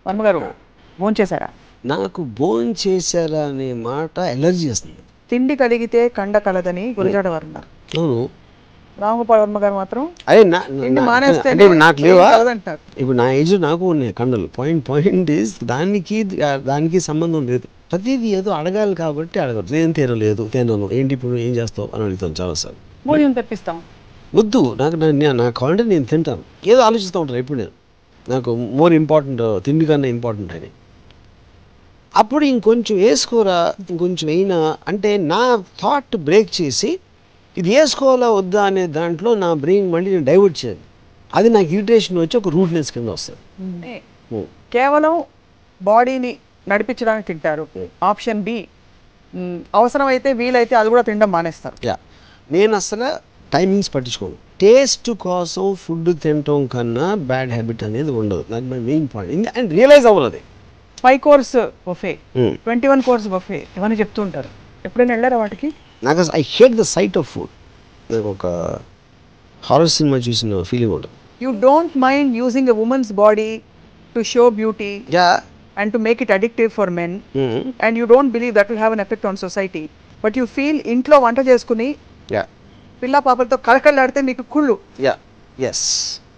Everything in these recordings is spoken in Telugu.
వర్మ గారు భోంచేశారా నాకు భోజనం చేశారా అనే మాట ఎలర్జీ వస్తుంది తిండి కలిగితే కండ కలదని గురజాడ వారు ఉన్నారు అవును రామగోపాల్ వర్మ గారు మాత్రం అదే నా తిండి నా- మానేస్తే అంటే ఇప్పుడు నాకు లేవా కలదంటారు ఇప్పుడు నా ఏజ్ నాకు ఉన్నాయి కండలు పాయింట్ పాయింట్ ఈస్ దానికి దానికి సంబంధం లేదు ప్రతిదీ ఏదో అడగాలి కాబట్టి అడగదు ఏం తినలేదు తినను ఏంటి ఇప్పుడు ఏం చేస్తావు అని అడుగుతాను చాలాసార్లు భోజనం తెప్పిస్తాం వద్దు నాకు నా- నా- నాకు కావాలంటే నేను తింటాను ఏదో ఆలోచిస్తూ ఉంటాను ఎప్పుడు నేను నాకు మోర్ ఇంపార్టెంట్ తిండి కన్నా ఇంపార్టెంట్ అని అప్పుడు ఇంకొంచెం వేసుకోరా ఇంకొంచెం అయినా అంటే నా థాట్ బ్రేక్ చేసి ఇది వేసుకోవాలా వద్దా అనే దాంట్లో నా బ్రెయిన్ మళ్ళీ నేను డైవర్ట్ చేయాలి అది నాకు ఇరిటేషన్ వచ్చి ఒక రూట్నెస్ కింద వస్తుంది ఓ. కేవలం బాడీని నడిపించడానికి తింటారు ఆప్షన్ బి అవసరమైతే వీలైతే అది కూడా తినడం మానేస్తారు యా నేను అసలు టైమింగ్స్ పట్టించుకోను టేస్ట్ కోసం ఫుడ్ తినటం కన్నా బ్యాడ్ హ్యాబిట్ అనేది ఉండదు నాకు my main point and realize అవ్వదు అది five course buffet Hmm. Twenty one course buffet ఇవన్నీ చెప్తూ ఉంటారు ఎప్పుడైనా వెళ్ళారా వాటికి నాకు I hate the sight of food నాకు ఒక హారర్ సినిమా చూసిన ఫీలింగ్ ఉంటుంది you don't mind using a women's body to show beauty yeah and to make it addictive for men and you don't believe that will have an effect on society but you feel ఇంట్లో వంట చేసుకుని యా పిల్ల పాపలతో కలకల్లాడితే మీకు కుళ్ళు యా ఎస్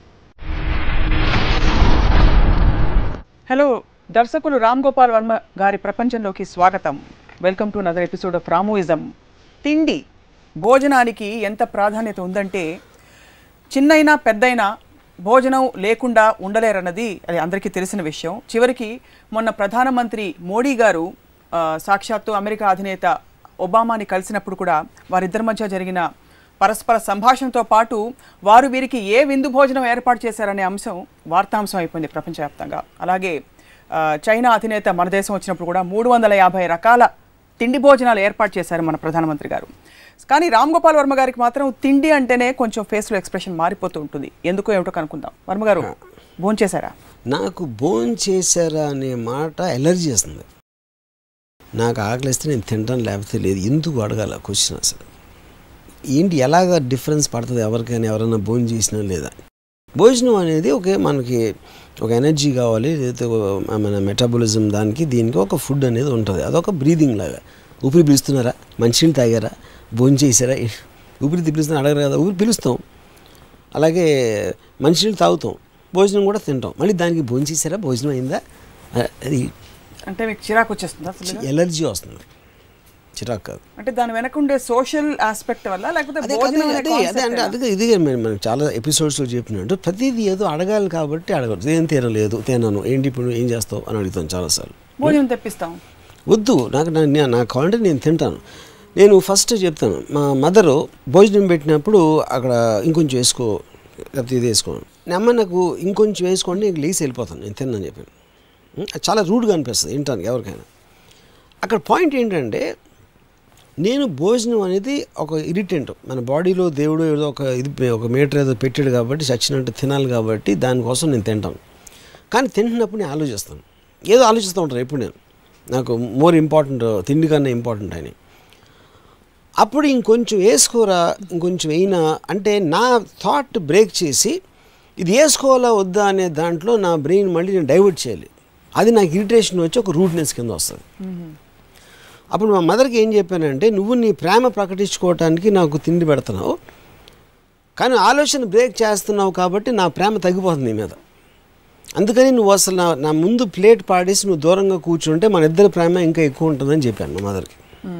హలో దర్శకులు రామ్ గోపాల్ వర్మ గారి ప్రపంచంలోకి స్వాగతం welcome to another episode of Ramuism తిండి భోజనానికి ఎంత ప్రాధాన్యత ఉందంటే చిన్నైనా పెద్దయినా భోజనం లేకుండా ఉండలేరన్నది అది అందరికీ తెలిసిన విషయం చివరికి మొన్న ప్రధానమంత్రి మోడీ గారు ఆ, సాక్షాత్తు అమెరికా అధినేత ఒబామాని కలిసినప్పుడు కూడా వారిద్దరి మధ్య జరిగిన పరస్పర సంభాషణతో పాటు వారు వీరికి ఏ విందు భోజనం ఏర్పాటు చేశారనే అంశం వార్తాంశం అయిపోయింది ప్రపంచవ్యాప్తంగా అలాగే ఆ, చైనా అధినేత మన దేశం వచ్చినప్పుడు కూడా మూడు వందల యాభై రకాల తిండి భోజనాలు ఏర్పాటు చేశారు మన ప్రధానమంత్రి గారు కానీ రామ్ గోపాల్ వర్మ గారికి మాత్రం తిండి అంటేనే కొంచెం ఫేస్లో ఎక్స్ప్రెషన్ మారిపోతూ ఉంటుంది ఎందుకో ఏమిటో కనుక్కుందాం వర్మ గారు భోంచేశారా నాకు భోజనం చేశారా అనే మాట ఎలర్జీ వస్తుంది నాకు ఆకలిస్తే నేను తింటాను లేకపోతే లేదు ఎందుకు అడగాల క్వశ్చన్ అసలు ఏంటి ఎలాగ డిఫరెన్స్ పడుతుంది ఎవరికైనా ఎవరైనా భోజనం చేసినా లేదా భోజనం అనేది ఒకే మనకి ఒక ఎనర్జీ కావాలి లేకపోతే ఒక మన మెటాబలిజం దానికి దీనికి ఒక ఫుడ్ అనేది ఉంటుంది అదొక బ్రీదింగ్ లాగా ఊపిరి పిలుస్తున్నారా మంచినీళ్ళు తాగారా భోజనం చేశారా ఊపిరి పిలుస్తున్నా అడగరు కదా ఊపిరి పిలుస్తాం అలాగే మంచినీళ్ళు తాగుతాం భోజనం కూడా తింటాం మళ్ళీ దానికి భోజనం చేశారా భోజనం అయిందా అ- అది అంటే మీకు చిరాకు వచ్చేస్తుందా అసలు ఎలర్జీ వస్తుంది చిరాకు కాదు అంటే దాని వెనక ఉండే సోషల్ ఆస్పెక్ట్ వల్ల లేకపోతే అదే భోజనం అదే అనే అదే concept అదే అంటే ఏనా? అదే ఇదిగే మనం మనం చాలా ఎపిసోడ్స్లో చెప్పినట్టు ప్రతిదీ ఏదో అడగాలి కాబట్టి అడగదు ఏం తినలేదు తినను ఏంటి ఇప్పుడు ఏం చేస్తావు అని అడుగుతాను చాలాసార్లు భోజనం తెప్పిస్తాం వద్దు నాకు నా- నా- నాకు కావాలంటే నేను తింటాను నేను ఫస్ట్ చెప్తాను మా మదరు భోజనం పెట్టినప్పుడు అక్కడ ఇంకొంచెం వేసుకో లేకపోతే ఇది వేసుకో నా అమ్మ నాకు ఇంకొంచెం వేసుకోండి నేను లేచి వెళ్ళిపోతాను నేను తిన్నాను చెప్పాను ఉం? అది చాలా రూడ్గా అనిపిస్తుంది వింటానికి ఎవరికైనా అక్కడ పాయింట్ ఏంటంటే నేను భోజనం అనేది ఒక ఇరిటెంట్ మన బాడీలో దేవుడు ఏదో ఒక ఇది ఒక మీటర్ ఏదో పెట్టాడు కాబట్టి చచ్చినట్టు తినాలి కాబట్టి దానికోసం నేను తింటాను కానీ తింటున్నప్పుడు నేను ఆలోచిస్తాను ఏదో ఆలోచిస్తూ ఉంటాను ఎప్పుడు నేను నాకు మోర్ ఇంపార్టెంట్ తిండి కన్నా ఇంపార్టెంట్ అని అప్పుడు ఇంకొంచెం వేసుకోరా ఇంకొంచెం అయినా అంటే నా థాట్ బ్రేక్ చేసి ఇది వేసుకోవాలా వద్దా అనే దాంట్లో నా బ్రెయిన్ మళ్ళీ నేను డైవర్ట్ చేయాలి అది నాకు ఇరిటేషన్ వచ్చి ఒక రూట్నెస్ కింద వస్తుంది అప్పుడు మా మదర్కి ఏం చెప్పానంటే నువ్వు నీ ప్రేమ ప్రకటించుకోవటానికి నాకు తిండి పెడుతున్నావు కానీ ఆలోచన బ్రేక్ చేస్తున్నావు కాబట్టి నా ప్రేమ తగ్గిపోతుంది నీ మీద అందుకని నువ్వు అసలు నా నా ముందు ప్లేట్ పాడేసి నువ్వు దూరంగా కూర్చుంటే మన ఇద్దరి ప్రేమ ఇంకా ఎక్కువ ఉంటుందని చెప్పాను మా మదర్కి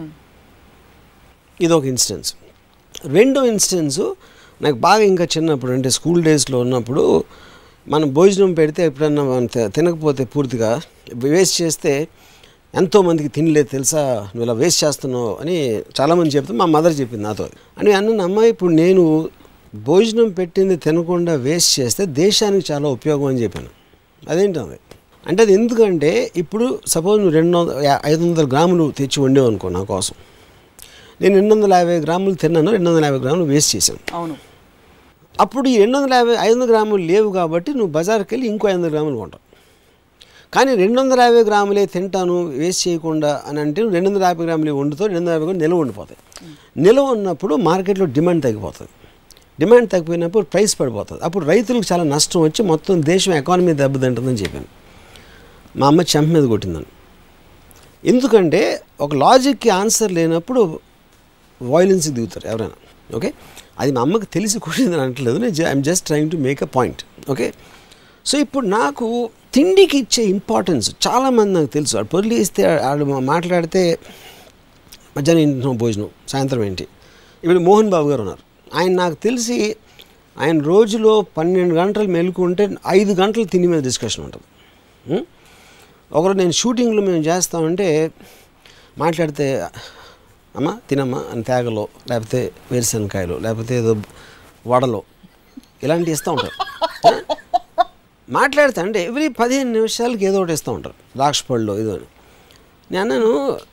ఇది ఒక ఇన్స్టెన్స్ రెండో ఇన్స్టెన్స్ నాకు బాగా ఇంకా చిన్నప్పుడు అంటే స్కూల్ డేస్లో ఉన్నప్పుడు మనం భోజనం పెడితే ఎప్పుడన్నా మనం తి- తినకపోతే పూర్తిగా వేస్ట్ చేస్తే ఎంతోమందికి తినలేదు తెలుసా నువ్వు ఇలా వేస్ట్ చేస్తున్నావు అని చాలామంది చెప్తే మా మదర్ చెప్పింది నాతో అని అన్న అమ్మాయి ఇప్పుడు నేను భోజనం పెట్టింది తినకుండా వేస్ట్ చేస్తే దేశానికి చాలా ఉపయోగం అని చెప్పాను అదేంటి అది అంటే అది ఎందుకంటే ఇప్పుడు సపోజ్ నువ్వు రెండు వందల యా- ఐదు వందల గ్రాములు తెచ్చి వండేవు అనుకో నా కోసం నేను రెండు వందల యాభై గ్రాములు తిన్నాను రెండు వందల యాభై గ్రాములు వేస్ట్ చేశాను అవును అప్పుడు ఈ రెండు వందల యాభై ఐదు వందల గ్రాములు లేవు కాబట్టి నువ్వు బజార్కి వెళ్ళి ఇంకో ఐదు వందల గ్రాములు కొంటావు కానీ రెండు వందల యాభై గ్రాములే తింటాను వేస్ట్ చేయకుండా అని అంటే నువ్వు రెండు వందల యాభై గ్రాములు వండుతావు రెండు వందల యాభై గ్రాములు నిల్వ ఉండిపోతాయి నిల్వ ఉన్నప్పుడు మార్కెట్లో డిమాండ్ తగ్గిపోతుంది డిమాండ్ తగ్గిపోయినప్పుడు ప్రైస్ పడిపోతుంది అప్పుడు రైతులకు చాలా నష్టం వచ్చి మొత్తం దేశం ఎకానమీ దెబ్బతింటుందని చెప్పాను మా అమ్మ చెంప మీద కొట్టిందని ఎందుకంటే ఒక లాజిక్కి ఆన్సర్ లేనప్పుడు వాయిలెన్స్కి దిగుతారు ఎవరైనా ఓకే అది మా అమ్మకి తెలిసి కొట్టిందని అంటలేదు నేను I'm just trying to make a point okay so ఇప్పుడు నాకు తిండికి ఇచ్చే ఇంపార్టెన్స్ చాలామంది నాకు తెలుసు వాడు పొర్లి ఇస్తే వాడు మా- మాట్లాడితే మధ్యాహ్నం ఇంట్లో భోజనం సాయంత్రం ఏంటి ఇప్పుడు మోహన్ బాబు గారు ఉన్నారు ఆయన నాకు తెలిసి ఆయన రోజులో పన్నెండు గంటలు మెలుకుంటే ఐదు గంటలు తిండి మీద డిస్కషన్ ఉంటుంది ఉం? ఒకరు నేను షూటింగ్లో మేము చేస్తామంటే మాట్లాడితే అమ్మ తినమ్మా అని తేగలో లేకపోతే వేరుశనకాయలు లేకపోతే ఏదో వడలో ఇలాంటివి ఇస్తూ ఉంటారు ఆ? మాట్లాడితే అంటే ఎవ్రీ పదిహేను నిమిషాలకి ఏదో ఒకటి ఇస్తూ ఉంటారు ద్రాక్ష పళ్ళు ఏదో అని నేను అన్నాను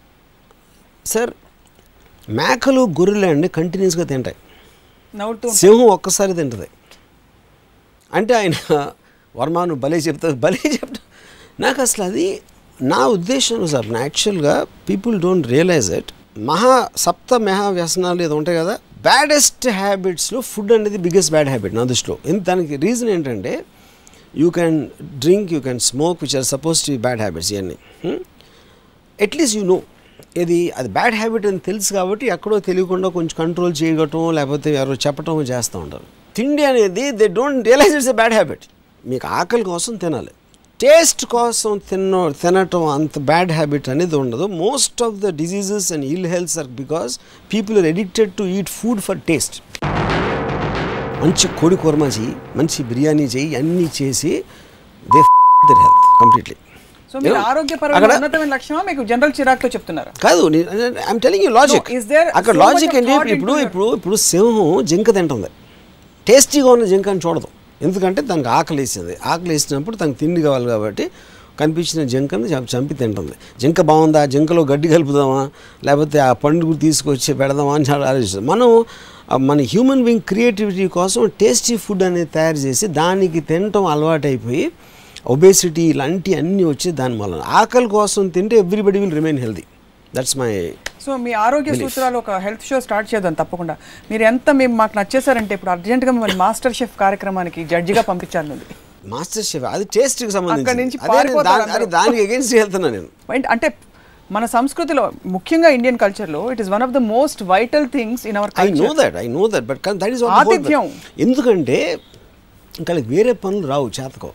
సార్ మేకలు గొర్రెలు అండి కంటిన్యూస్గా తింటాయి నవ్వుతూ సింహం ఒక్కసారి తింటుంది అంటే ఆయన వర్మ నువ్వు భలే చెప్తావు భలే చెప్తా నాకు అసలు అది నా ఉద్దేశం సార్ యాక్చువల్గా పీపుల్ డోంట్ రియలైజ్ ఇట్ మహా సప్త మహా వ్యసనాలు ఏదో ఉంటాయి కదా బ్యాడెస్ట్ హ్యాబిట్స్లో ఫుడ్ అనేది బిగ్గెస్ట్ బ్యాడ్ హ్యాబిట్ నా దృష్టిలో ఎందు- దానికి రీజన్ ఏంటంటే you can drink you can smoke which are suppose to bad habits ఇవన్నీ అట్లీస్ట్ యూ నో ఇది అది బ్యాడ్ హ్యాబిట్ అని తెలుసు కాబట్టి ఎక్కడో తెలియకుండా కొంచెం కంట్రోల్ చేయగటం లేకపోతే ఎవరో చెప్పటం చేస్తూ ఉంటారు తిండి అనేది they don't realise it's a bad habit మీకు ఆకలి కోసం తినాలి టేస్ట్ కోసం తిన్న తినటం అంత బ్యాడ్ హ్యాబిట్ అనేది ఉండదు most of the diseases and ill healths are because people are addicted to eat food for taste మంచి కోడి కూరమా చెయ్యి మంచి బిర్యానీ చెయ్యి అన్నీ చేసి they their health completely so మీరు ఆరోగ్యపరమైన అక్కడ- ఉన్నతమైన లక్ష్యమా మీకు జనరల్ చిరాకుతో చెప్తున్నారా కాదు I'm telling you logic is there అక్కడ so much లాజిక్ of ఏంటి thought ఇప్పుడు into your- ఇప్పుడు ఇప్పుడు సింహం జింక తింటుంది టేస్టీగా ఉన్న జింక అని చూడదు ఎందుకంటే దానికి ఆకలి వేసింది ఆకలి వేసినప్పుడు తనకు తిండి కావాలి కాబట్టి కనిపించిన జింకని చం- చంపి తింటుంది జింక బాగుందా జింకలో గడ్డి కలుపుదామా లేకపోతే ఆ పండుగ తీసుకొచ్చి పెడదామా అని చాలా ఆలోచిస్తాం మనం ఆ మన హ్యూమన్ బీయింగ్ క్రియేటివిటీ కోసం టేస్టీ ఫుడ్ అనేది తయారు చేసి దానికి తినటం అలవాటైపోయి ఒబేసిటీ ఇలాంటి అన్నీ వచ్చి దాని వలన ఆకలి కోసం తింటే everybody will remain healthy that's my so మీ ఆరోగ్య సూత్రాలు ఒక హెల్త్ షో స్టార్ట్ చేద్దాం తప్పకుండా మీరు ఎంత మేము మాకు నచ్చేసారంటే ఇప్పుడు అర్జెంట్గా మిమ్మల్ని మాస్టర్ షెఫ్ కార్యక్రమానికి జడ్జిగా పంపించాను ఉంది మాస్టర్ షెఫ్ అది టేస్ట్కి అక్కడి సంబంధించి నుంచి అదే నేను పారిపోతారు దాని- అందరూ. అరే దానికి అగేన్స్ట్ వెళ్తున్నా నేను అండ్ అంటే మన సంస్కృతిలో ముఖ్యంగా ఇండియన్ కల్చర్లో it is one of the most vital things in our I know culture that I know that but that is ఆతిథ్యం. ఎందుకంటే ఇంకా వాళ్ళకి వేరే పనులు రావు చేతకో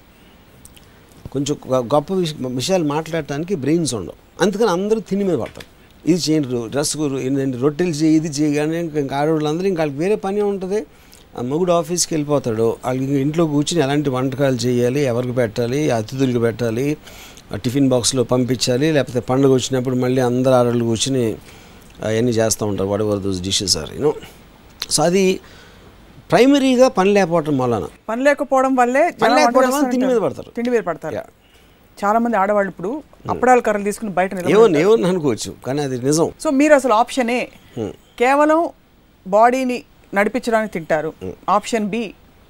కొంచెం గొ- గొప్ప విష- విషయాలు మాట్లాడటానికి బ్రెయిన్స్ ఉండవు అందుకని అందరూ తిని మీద పడతారు ఇది చేయండి డ్రెస్ ఏంటంటే రొట్టెలు చేయి ఇది చేయి కానీ ఇంకా ఆడవాళ్ళందరూ ఇంకా వాళ్ళకి వేరే పని ఉంటుంది ఆ మొగుడు ఆఫీస్కి వెళ్ళిపోతాడు వాళ్ళకి ఇంకా ఇంట్లో కూర్చుని ఎలాంటి వంటకాలు చేయాలి ఎవరికి పెట్టాలి అతిథులకు పెట్టాలి ఆ టిఫిన్ బాక్స్లో పంపించాలి లేకపోతే పండుగ వచ్చినప్పుడు మళ్ళీ అందరు ఆడవాళ్ళు కూర్చుని అవన్నీ చేస్తూ ఉంటారు whatever those dishes are you know so అది ప్రైమరీగా పని లేకపోవటం వలన పని లేకపోవడం వల్లే పని జనం లేకపోవడం వంట వల్ల తిండి మీద చేస్తుంటారు. పడతారు. తిండి మీద పడతారు Yeah. చాలా మంది ఆడవాళ్ళు ఇప్పుడు అప్పడాల కర్రలు తీసుకుని బయట నిలబడి ఏమో ఏమని అనుకోవచ్చు కానీ అది నిజం సో మీరు అసలు ఆప్షనే కేవలం బాడీని నడిపించడానికి తింటారు ఆప్షన్ బి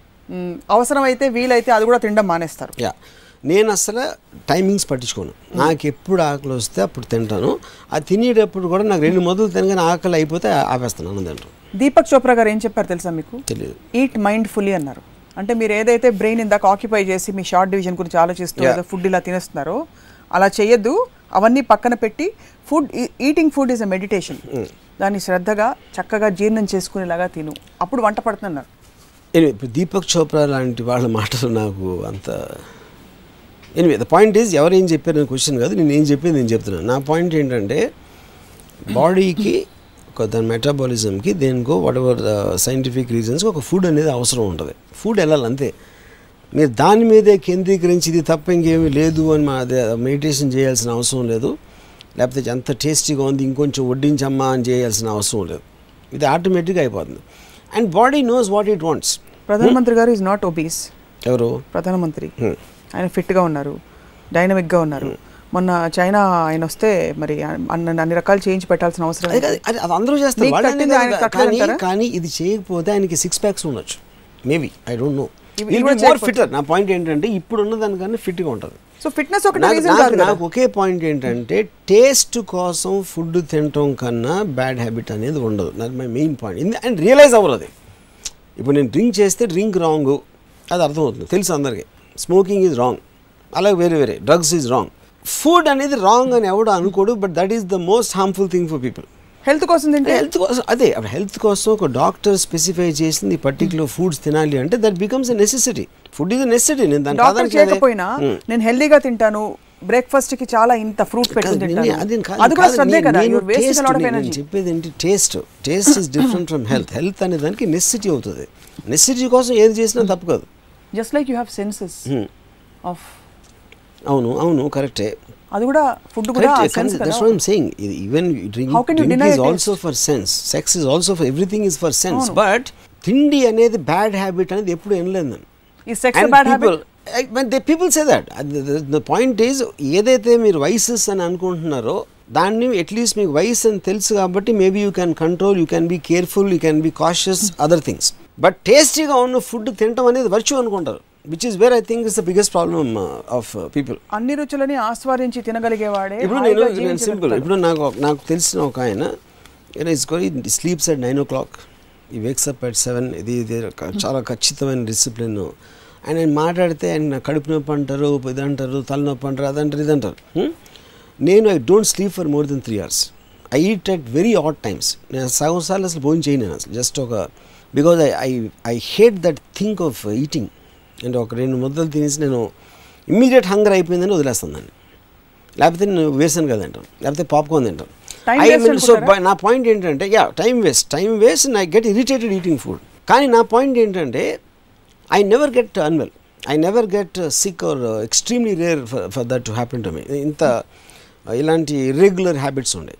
అవసరమైతే వీలైతే అది కూడా తినడం మానేస్తారు యా నేను అసలు టైమింగ్స్ పట్టించుకోను నాకు ఎప్పుడు ఆకలి వస్తే అప్పుడు తింటాను అది తినేటప్పుడు కూడా నాకు రెండు మొదలు తినగానే ఆకలి అయిపోతే ఆపేస్తాను అన్నం తింటాను దీపక్ చోప్రా గారు ఏం చెప్పారు తెలుసా మీకు తెలియదు ఈట్ మైండ్ ఫుల్లీ అన్నారు అంటే మీరు ఏదైతే బ్రెయిన్ ఇందాక ఆక్యుపై చేసి మీ షార్ట్ డివిజన్ గురించి ఆలోచిస్తూ Yeah. ఏదో ఫుడ్ ఇలా తినేస్తున్నారో అలా చేయొద్దు అవన్నీ పక్కన పెట్టి food eating food is a meditation దాన్ని శ్రద్ధగా చక్కగా జీర్ణం చేసుకునేలాగా తిను అప్పుడు వంట పడుతున్నారు ఎనివే ఇప్పుడు దీపక్ చోప్రా లాంటి వాళ్ళ మాటలు నాకు అంత ఎనివే ద పాయింట్ ఈజ్ ఎవరు ఏం చెప్పారు అని క్వశ్చన్ కాదు నేను ఏం చెప్పింది నేను చెప్తున్నాను నా పాయింట్ ఏంటంటే బాడీకి ఒక దాని మెటాబాలిజంకి దేనికో వాట్ ఎవర్ సైంటిఫిక్ రీజన్స్కి ఒక ఫుడ్ అనేది అవసరం ఉంటుంది ఫుడ్ వెళ్ళాలి అంతే మీరు దాని మీదే కేంద్రీకరించి ఇది తప్ప ఇంకేమీ లేదు అని మా అదే మెడిటేషన్ చేయాల్సిన అవసరం లేదు లేకపోతే ఎంత టేస్టీగా ఉంది ఇంకొంచెం వడ్డించమ్మా అని చేయాల్సిన అవసరం లేదు ఇది ఆటోమేటిక్గా అయిపోతుంది and body knows what it wants ప్రధానమంత్రి గారు ఈజ్ నాట్ ఒబీస్ ఎవరు ప్రధానమంత్రి Hmm. ఆయన ఫిట్గా ఉన్నారు డైనమిక్గా ఉన్నారు మొన్న చైనా ఆయన వస్తే మరి అన్ని అన్ని రకాలు చేయించి పెట్టాల్సిన అవసరం అది లేదు. కాదు, అది అది అందరూ చేస్తారు మీకు వాళ్ళనే తట్టింది కాదు, ఆయనకు కానీ తట్టలేదంటారా? కానీ ఇది చేయకపోతే ఆయనకి సిక్స్ ప్యాక్స్ ఉండొచ్చు మేబీ ఐ డోంట్ నో ఇవి- ఇవి కూడా చేయకపోతే- ఫిట్టర్ నా పాయింట్ ఏంటంటే ఇప్పుడు ఉన్న దానికన్నా ఫిట్గా ఉంటుంది సో ఫిట్నెస్ ఒకటి నాకు రీజన్ నాకు- కాదు కదా నాకు ఒకే పాయింట్ ఏంటంటే టేస్ట్ కోసం ఫుడ్ తినటం కన్నా బ్యాడ్ హ్యాబిట్ అనేది ఉండదు నాకు my main point and realise అవ్వరు అది ఇప్పుడు నేను డ్రింక్ చేస్తే డ్రింక్ రాంగ్ అది అర్థమవుతుంది తెలుసు అందరికీ స్మోకింగ్ ఈజ్ రాంగ్ అలాగే వేరే వేరే డ్రగ్స్ ఈజ్ రాంగ్ ఫుడ్ అనేది రాంగ్ అని ఎవడు అనుకోడు but that is the most harmful thing for people health కోసం తింటే హెల్త్ కోసం అదే హెల్త్ కోసం ఒక డాక్టర్ స్పెసిఫై చేసింది పర్టికులర్ ఫుడ్స్ తినాలి అంటే that becomes a necessity food is necessity నేను దాని డాక్టర్ కాదనట్లేదే. చేయకపోయినా Hmm. నేను హెల్దీగా తింటాను బ్రేక్ఫాస్ట్ కి చాలా ఇంత ఫ్రూట్ పెట్టుకుని కాదు, తింటాను నేను- అది కాదు, అది కూడా కాదు, శ్రద్ధే నేను- కదా నేను you're wasting taste lot of నేను ఎనర్జీ చెప్పేది ఏంటి taste taste is different from health health అనే దానికి నెసెసిటీ అవుతుంది నెసెసిటీ కోసం ఏది చేసినా తప్పు కాదు just like you have senses Hmm. Of అవును అవును కరెక్టే అది కూడా ఫుడ్ కూడా సెన్స్ కదా that's what I'm saying even drink How can you drink deny is a also for sense sex is also for everything is for sense అవును. బట్ తిండి అనేది బ్యాడ్ హ్యాబిట్ అనేది ఎప్పుడు వినలేదు నేను ఈ sex bad habit people say that the point is ఏదైతే మీరు వైసెస్ అని అనుకుంటున్నారో దాన్ని అట్లీస్ట్ మీకు వయసు అని తెలుసు కాబట్టి maybe you can control you can be careful you can be cautious other things but టేస్టీగా ఉన్న ఫుడ్ తినడం అనేది వర్చ్యూ అనుకుంటారు which is where I think is the biggest problem of people అన్ని రుచులని ఆస్వాదించి తినగలిగేవాడే ఇప్పుడు హాయిగా నేను నేను జీవించగలుగుతాడు. సింపుల్ ఇప్పుడు నాకు నాకు తెలిసిన ఒక ఆయన is gory sleeps at nine o'clock he wakes up at seven ఇది ఇది క- చాలా ఖచ్చితమైన డిసిప్లిన్ ఆయన ఆయన మాట్లాడితే ఆయన కడుపు నొప్పి అంటారు ఇది అంటారు తలనొప్పి అంటారు అదంటారు ఇది అంటారు హ్మ్? నేను I don't sleep for more than three hours I eat at very odd times నేను సగం సార్లు అసలు భోజనం చేయను నేను అసలు జస్ట్ ఒక because I I I hate that think of eating అంటే ఒక రెండు ముద్దలు తినేసి నేను ఇమ్మీడియట్ హంగర్ అయిపోయిందని వదిలేస్తాను దాన్ని లేకపోతే నేను వేసాను కదా తింటాను లేకపోతే పాప్కార్న్ తింటాను Time I waste mean so అనుకుంటారా? నా పాయింట్ ఏంటంటే yeah time waste time waste I get irritated eating food కానీ నా పాయింట్ ఏంటంటే I never get unwell I never get sick or extremely rare for that to happen to me ఇంత ఇలాంటి ఇర్రెగ్యులర్ హ్యాబిట్స్ ఉండే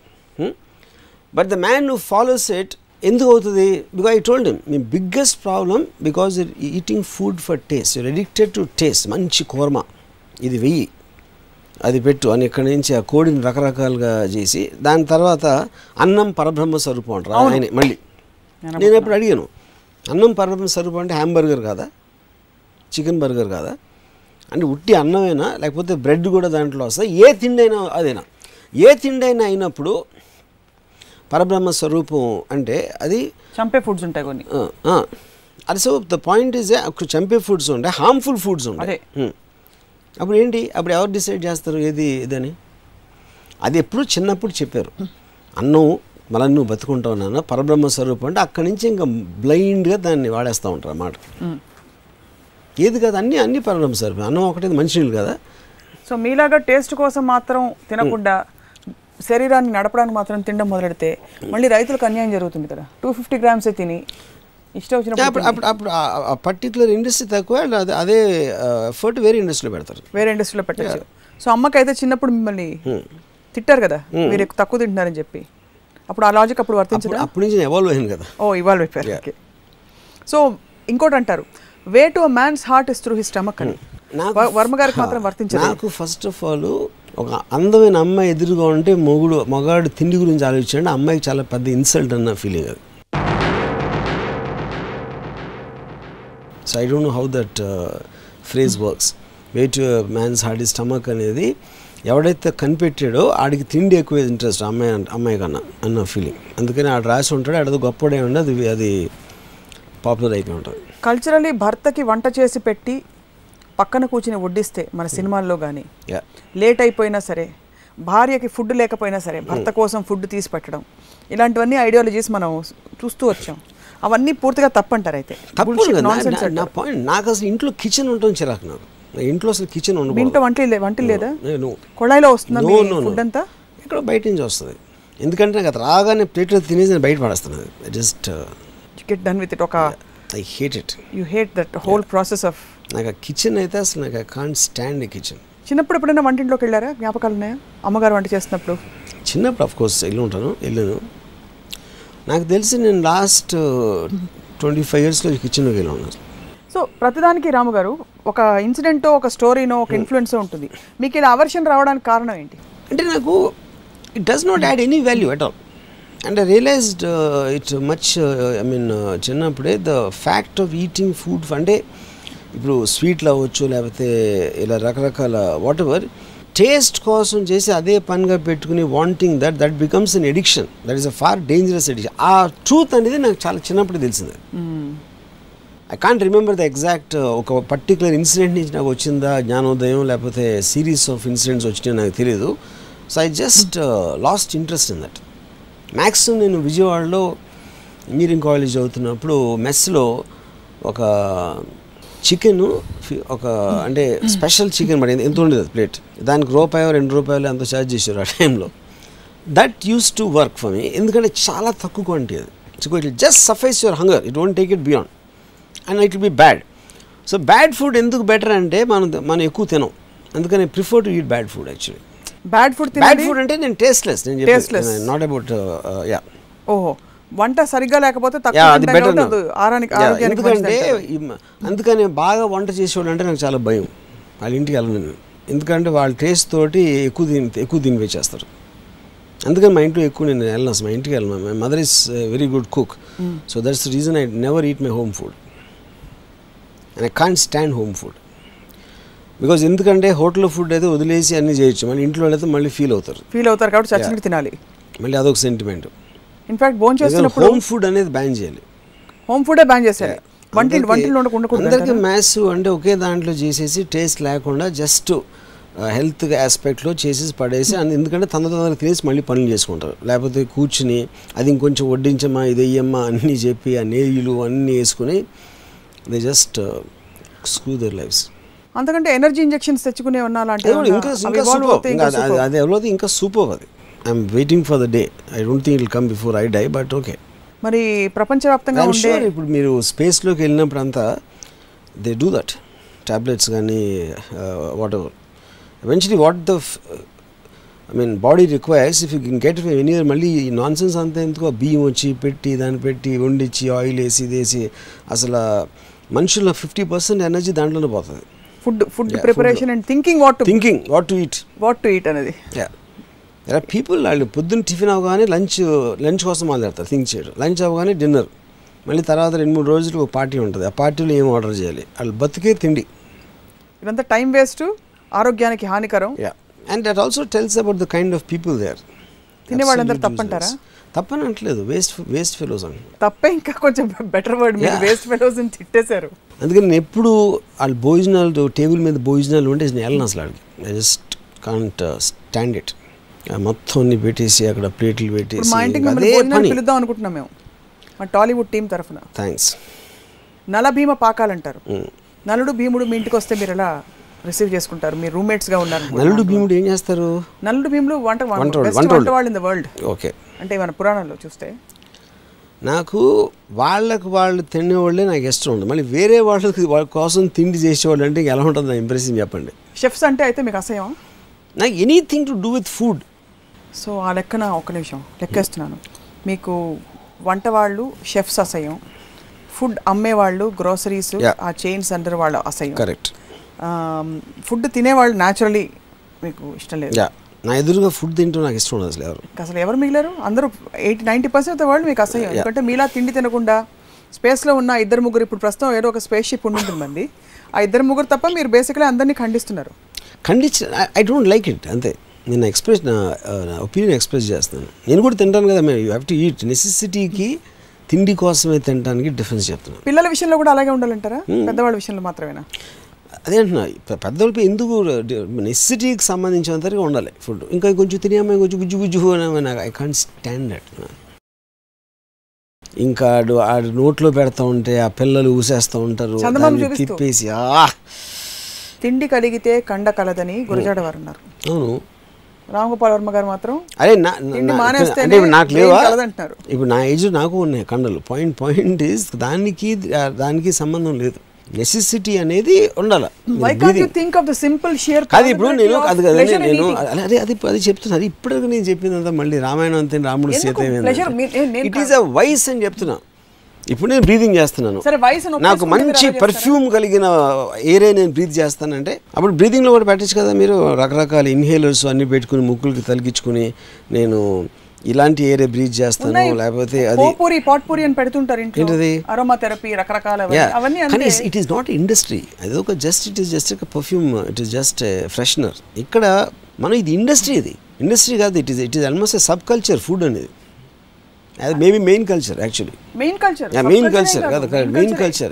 but the man who follows it ఎందుకు అవుతుంది బికాజ్ ఐ టోల్డ్ హిమ్ మీ biggest problem because eating food for taste you're addicted to taste మంచి కూర్మ ఇది వెయ్యి అది పెట్టు అని ఇక్కడి నుంచి ఆ కోడిని రకరకాలుగా చేసి దాని తర్వాత అన్నం పరబ్రహ్మ స్వరూపం అంటారు అవును. ఆయన మళ్ళీ నేను ఎప్పుడు అడిగాను అన్నం పరబ్రహ్మ స్వరూపం అంటే హ్యాంబర్గర్ కాదా చికెన్ బర్గర్ కాదా అంటే ఉట్టి అన్నమైనా లేకపోతే బ్రెడ్ కూడా దాంట్లో వస్తుంది ఏ తిండి అయినా అదేనా ఏ తిండి అయినా అయినప్పుడు పరబ్రహ్మ స్వరూపం అంటే అది చంపే ఫుడ్స్ ఉంటాయి కొన్ని ఆ, ఆ. అది సో ద పాయింట్ ఈజ్ చంపే ఫుడ్స్ ఉంటాయి హార్మ్ఫుల్ ఫుడ్స్ అదే. ఉంటాయి Hmm. అప్పుడు ఏంటి అప్పుడు ఎవరు డిసైడ్ చేస్తారు ఏది ఇదని అది ఎప్పుడు చిన్నప్పుడు చెప్పారు అన్నం మళ్ళీ నువ్వు బతుకుంటావు నాన్న పరబ్రహ్మ స్వరూపం అంటే అక్కడి నుంచి ఇంకా బ్లైండ్గా దాన్ని వాడేస్తూ ఉంటారు అన్నమాట ఏది కాదు అన్నీ అన్ని పరబ్రహ్మ స్వరూపం అన్నం ఒకటి మంచినీళ్ళు కదా సో మీలాగా టేస్ట్ కోసం మాత్రం తినకుండా శరీరాన్ని నడపడానికి మాత్రం తినడం మొదలెడితే మళ్ళీ రైతులకు అన్యాయం జరుగుతుంది కదా టూ ఫిఫ్టీ గ్రామ్సే తిని ఇష్టం అప్పుడు వచ్చినప్పుడు అప్పుడు అప్పుడు ఆ పర్టికులర్ ఇండస్ట్రీ తక్కువ అదే అదే ఎఫర్ట్ వేరే ఇండస్ట్రీలో పెడతారు వేరే ఇండస్ట్రీలో పెట్టచ్చు సో అమ్మకైతే చిన్నప్పుడు మిమ్మల్ని తిట్టారు కదా మీరు ఎక్కువ తక్కువ తింటున్నారని చెప్పి అప్పుడు ఆ లాజిక్ అప్పుడు అప్పుడు వర్తించదా అప్పటి నుంచి ఎవాల్వ్ అయింది కదా ఓ ఇవాల్వ్ అయిపోయారు Yeah. ఓకే సో ఇంకోటి అంటారు way to a man's heart is through his stomach అని వ- వర్మ గారికి మాత్రం వర్తించదు నాకు ఫస్ట్ ఆఫ్ ఆల్ ఒక అందమైన అమ్మాయి ఎదురుగా ఉంటే మొగుడు మగాడు తిండి గురించి ఆలోచించండి అమ్మాయికి చాలా పెద్ద ఇన్సల్ట్ అన్న ఫీలింగ్ అది so I don't know how that phrase works way to man's heart stomach అనేది ఎవడైతే కనిపెట్టాడో ఆడికి తిండి ఎక్కువ ఇంట్రెస్ట్ అమ్మాయి అంట- అమ్మాయి కన్నా అన్న ఫీలింగ్ అందుకని ఆడు రాసి ఉంటాడు ఆడది గొప్పడే ఉండి అది అది పాపులర్ అయిపోయి ఉంటుంది కల్చరలీ భర్తకి వంట చేసి పెట్టి పక్కన కూర్చుని వడ్డిస్తే మన సినిమాల్లో కానీ యా లేట్ అయిపోయినా సరే భార్యకి ఫుడ్ లేకపోయినా సరే భర్త కోసం ఫుడ్ తీసి పెట్టడం ఇలాంటివన్నీ ఐడియాలజీస్ మనం చూస్తూ వచ్చాం అవన్నీ పూర్తిగా తప్పంటారు అయితే తప్పు Bullshit, కదా. నా- nonsense నా- నా అంటారు. పాయింట్ నాకు అసలు ఇంట్లో కిచెన్ ఉంటుంది చిరాకు నాకు నా ఇంట్లో అసలు కిచెన్ మీ ఇంట్లో ఉండకూడదు వంటలు లే- వంటలు లేదా నేను కొళాయిలో వస్తుందా No, no, no. ఫుడ్ అంతా ఇక్కడ బయట నుంచి వస్తుంది ఎందుకంటే నాకు అది రాగానే ప్లేట్లో తినేసి నేను బయట పడేస్తున్నది just get done with it ఒక I hate it you hate that whole process of నాకు ఆ కిచెన్ అయితే అసలు నాకు I can't stand a kitchen చిన్నప్పుడు ఎప్పుడైనా వంటింట్లోకి వెళ్ళారా జ్ఞాపకాలు ఉన్నాయా అమ్మగారు వంట చేస్తున్నప్పుడు చిన్నప్పుడు ఆఫ్ కోర్స్ వెళ్ళి ఉంటాను వెళ్ళాను నాకు తెలిసి నేను లాస్ట్ ట్వంటీ ఫైవ్ ఇయర్స్లో కిచెన్లోకి వెళ్ళి ఉన్నాను సో ప్రతిదానికి రాము గారు ఒక ఇన్సిడెంట్ ఒక స్టోరీనో ఒక ఇన్ఫ్లుయెన్స్ ఉంటుంది మీకు ఇలా అవర్షన్ రావడానికి కారణం ఏంటి అంటే నాకు it does not add any value at all and I realised it much I mean చిన్నప్పుడే the fact of eating food అంటే ఇప్పుడు స్వీట్లు అవ్వచ్చు లేకపోతే ఇలా రకరకాల వాట్ ఎవర్ టేస్ట్ కోసం చేసి అదే పనిగా పెట్టుకుని wanting that that becomes an addiction that is a far dangerous addiction ఆ ట్రూత్ అనేది నాకు చాలా చిన్నప్పుడు తెలిసింది I can't remember the exact ఒక పర్టికులర్ ఇన్సిడెంట్ నుంచి నాకు వచ్చిందా జ్ఞానోదయం లేకపోతే సిరీస్ ఆఫ్ ఇన్సిడెంట్స్ వచ్చినాయో నాకు తెలియదు so I just lost interest in that maximum నేను విజయవాడలో ఇంజనీరింగ్ కాలేజ్ చదువుతున్నప్పుడు మెస్లో ఒక చికెన్ ఒక అంటే స్పెషల్ చికెన్ మరి ఎంత ఉండేది ప్లేట్ దానికి రూపాయో రెండు రూపాయలు అంత ఛార్జ్ చేశారు ఆ టైంలో that used to work for me ఎందుకంటే చాలా తక్కువ క్వాంటిటీ అది so it just suffice your hunger it won't take it beyond and it will be bad so bad food ఎందుకు బెటర్ అంటే మనం మనం ఎక్కువ తినం అందుకని prefer to eat bad food actually bad food bad తినండి ఫుడ్ అంటే నేను టేస్ట్లెస్ నేను Tasteless. నాట్ అబౌట్ యా ఓహో వంట సరిగ్గా లేకపోతే యా తక్కువ అది తింటాం బెటర్ కాబట్టి అది ఆరోగ్యానికి ఆరోగ్యానికి ఎందుకంటే మంచిదంటారు. ఈ మ- అందుకని బాగా వంట చేసేవాళ్ళు అంటే నాకు చాలా భయం వాళ్ళ ఇంటికి వెళ్ళను నేను ఎందుకంటే వాళ్ళ టేస్ట్ తోటి ఎక్కువ తిని ఎక్కువ తిని చేస్తారు అందుకని మా ఇంట్లో ఎక్కువ నేను వెళ్ళను అసలు మా ఇంటికి వెళ్ళను my mother is very good cook so that's reason I never eat my home food and I can't stand home food because ఎందుకంటే హోటల్ ఫుడ్ అయితే వదిలేసి అన్నీ చేయొచ్చు మళ్ళీ ఇంట్లో అయితే మళ్ళీ ఫీల్ అవుతారు ఫీల్ అవుతారు కాబట్టి చచ్చినట్టు తినాలి మళ్ళీ అదొక సెంటిమెంట్ ఇన్ఫాక్ట్ భోజనం చేస్తున్నప్పుడు హోమ్ ఫుడ్ అనేది బ్యాన్ చేయాలి హోమ్ ఫుడే బ్యాన్ చేసేయాలి వంటింటి అందరికీ- వంటిలో ఉండకూడదు అందరికీ మ్యాథ్స్ అంటే ఒకే దాంట్లో చేసేసి టేస్ట్ లేకుండా జస్ట్ హెల్త్ ఆస్పెక్ట్లో చేసేసి పడేసి అండ్ ఎందుకంటే తొందర తొందరగా తినేసి మళ్ళీ పనులు చేసుకుంటారు లేకపోతే కూర్చుని అది ఇంకొంచెం వడ్డించమ్మా ఇది వెయ్యమ్మా అన్నీ చెప్పి ఆ నెయ్యిలు అన్నీ వేసుకుని they just screw their lifes అంతకంటే ఎనర్జీ ఇంజెక్షన్స్ తెచ్చుకునే ఉన్నా అది కూడా ఇంకా ఇంకా సూపర్ ఇంకా అది- అది- అది ఎవరో ఇంకా సూపర్ అది I'm waiting for the day I don't think it'll come before I die but okay మరి ప్రపంచవ్యాప్తంగా ఐఎమ్ ఉండే షూర్ ఇప్పుడు మీరు స్పేస్లోకి వెళ్ళినప్పుడు అంతా దే డూ దట్ టాబ్లెట్స్ కానీ whatever eventually what the I mean body requires if you can get any year మళ్ళీ ఈ నాన్ సెన్స్ అంతా ఎందుకు ఆ బియ్యం వచ్చి పెట్టి దాన్ని పెట్టి వండిచ్చి ఆయిల్ వేసి ఇది వేసి అసలు మనుషుల ఫిఫ్టీ పర్సెంట్ ఎనర్జీ దాంట్లోనే పోతుంది food food Yeah, preparation and thinking what to thinking what to eat what to eat అనేది యా దర్ పీపుల్ వాళ్ళు పొద్దున్న టిఫిన్ అవగానే లంచ్ లంచ్ కోసం మాట్లాడతారు థింక్ చేయడం లంచ్ అవగానే డిన్నర్ మళ్ళీ తర్వాత రెండు మూడు రోజులు ఒక పార్టీ ఉంటుంది ఆ పార్టీలో ఏం ఆర్డర్ చేయాలి వాళ్ళు బతికే తిండి ఇదంతా టైం వేస్ట్ ఆరోగ్యానికి హానికరం yeah and that also tells about the kind of people they are తినే వాళ్ళందరూ తప్పంటారా? తప్పని అంటలేదు వేస్ట్ వేస్ట్ ఫెలోస్ అంట తప్పే ఇంకా కొంచెం బెటర్ వర్డ్ మీరు Yeah. వేస్ట్ ఫెలోస్ అని తిట్టేశారు అందుకని నేను ఎప్పుడు వాళ్ళ భోజనాలు టేబుల్ మీద భోజనాలు ఉంటే నేను వెళ్ళను అసలు వాళ్ళకి I just can't stand it మొత్తం అన్ని పెట్టేసి అక్కడ ప్లేట్లు ఇప్పుడు పెట్టేసి మా ఇంటికి ఇంకా మిమ్మల్ని అదే భోజనానికి పని పిలుద్దాం అనుకుంటున్నాం మేము మా టాలీవుడ్ టీం తరఫున థ్యాంక్స్ నలభీమ పాకాలంటారు నలుడు భీముడు మీ ఇంటికి వస్తే మీరు ఎలా రిసీవ్ చేసుకుంటారు మీరు roommates గా ఉన్నారు నలుడు భీముడు ఏం చేస్తారు నలుడు భీములు వంట వంటోళ్ళు, బెస్ట్ వంటోళ్ళు. వంట వాళ్ళు ఇన్ ద వరల్డ్ ఓకే అంటే మన పురాణంలో చూస్తే నాకు వాళ్ళకు వాళ్ళు తినేవాళ్ళే నాకు ఇష్టం ఉంది మళ్ళీ వేరే వాళ్ళకి వాళ్ళ కోసం తిండి చేసేవాళ్ళు అంటే ఇంక ఎలా ఉంటుంది నా ఇంప్రెషన్ చెప్పండి షెఫ్స్ అంటే అయితే మీకు అసహ్యం నాకు anything to do with food so ఆ లెక్కన ఒక నిమిషం లెక్కేస్తున్నాను మీకు వంట వాళ్ళు షెఫ్స్ అసహ్యం ఫుడ్ అమ్మేవాళ్ళు గ్రోసరీస్ Yeah. ఆ చైన్స్ అండర్ వాళ్ళ అసహ్యం కరెక్ట్ ఫుడ్ తినేవాళ్ళు న్యాచురలీ మీకు ఇష్టం లేదు యా నా ఎదురుగా ఫుడ్ తింటూ నాకు ఇష్టం ఉండదు అసలు ఎవరు ఇంకా అసలు ఎవరు మిగిలారు అందరూ ఎయిటీ నైంటీ పర్సెంట్ వాళ్ళు మీకు అసహ్యం Yeah. ఎందుకంటే మీలా తిండి తినకుండా స్పేస్లో ఉన్న ఇద్దరు ముగ్గురు ఇప్పుడు ప్రస్తుతం ఏదో ఒక స్పేస్ షిప్ ఉండి మంది ఆ ఇద్దరు ముగ్గురు తప్ప మీరు బేసిక్లీ అందరినీ ఖండిస్తున్నారు ఖండించి ఐ డోంట్ లైక్ ఇట్ అంతే నేను ఎక్స్ప్రెస్ నా ఒపీనియన్ ఎక్స్ప్రెస్ చేస్తాను నేను కూడా తింటాను కదా మేము యూ హ్యావ్ టు ఈట్ నెసెసిటీకి తిండి కోసమే తినడానికి డిఫరెన్స్ చెప్తున్నాను పిల్లల విషయంలో కూడా అలాగే ఉండాలంటారా పెద్దవాళ్ళ విషయంలో మాత్రమేనా అదే అంటున్నా పె- పెద్దవాళ్ళకి ఎందుకు నెసెసిటీకి సంబంధించినంతగా ఉండాలి ఫుడ్ ఇంకా కొంచెం తినేమో కొంచెం గుజ్జు గుజ్జు అని నాకు ఐ కాంట్ స్టాండ్ దట్ ఇంకా ఆడు ఆడు నోట్లో పెడతా ఉంటే ఆ పిల్లలు ఊసేస్తూ ఉంటారు చందమామ దాన్ని చూపిస్తూ. తిప్పేసి ఆ తిండి కలిగితే కండ కలదని గురజాడ వారు అన్నారు అవును రామగోపాల్ వర్మ గారు మాత్రం అరే నా నా- తిండి నా- మానేస్తేనే అంటే ఇప్పుడు నాకు లేవా ఏం కలదంటున్నారు. ఇప్పుడు నా ఏజ్ నాకు ఉన్నాయి కండలు పాయింట్ పాయింట్ ఈస్ దానికి ఆ, దానికి సంబంధం లేదు నెసెసిటీ అనేది ఉండాలి why can't you think of the simple sheer కాదు ఇప్పుడు నేను అది కదా నేను అలా- అదే అది అది చెప్తున్నా అది ఇప్పుడు నేను చెప్పిందంతా మళ్ళీ రామాయణం అంతే రాముడు ఎందుకు? సీత Pleasure మీ- నేను- నేను ఇట్ ఈస్ అ వైస్ అని చెప్తున్నా ఇప్పుడు నేను బ్రీదింగ్ చేస్తున్నాను సరే వయసు నాకు మంచి పర్ఫ్యూమ్ కలిగిన ఏరే నేను బ్రీత్ చేస్తానంటే అప్పుడు బ్రీదింగ్లో కూడా పెట్టచ్చు కదా మీరు రకరకాల ఇన్హేలర్స్ అన్ని పెట్టుకుని ముక్కులకి తలిగించుకుని నేను ఇలాంటి ఏరే బ్రీత్ చేస్తాను లేకపోతే అది పోపూరి పాట్పూరి అని పెడుతుంటారు ఇంట్లో ఏంటిది? అరోమా థెరపీ రకరకాల యా అవన్నీ కానీ అంటే ఇట్ ఈస్ నాట్ ఇండస్ట్రీ అది ఒక జస్ట్ ఇట్ ఈస్ జస్ట్ ఒక perfume it is just freshener ఇక్కడ మనం ఇది ఇండస్ట్రీ ఇది ఇండస్ట్రీ కాదు it is it is almost a subculture food అనేది అది maybe main culture actually main culture yeah main culture కాదు మెయిన్ కల్చర్ యా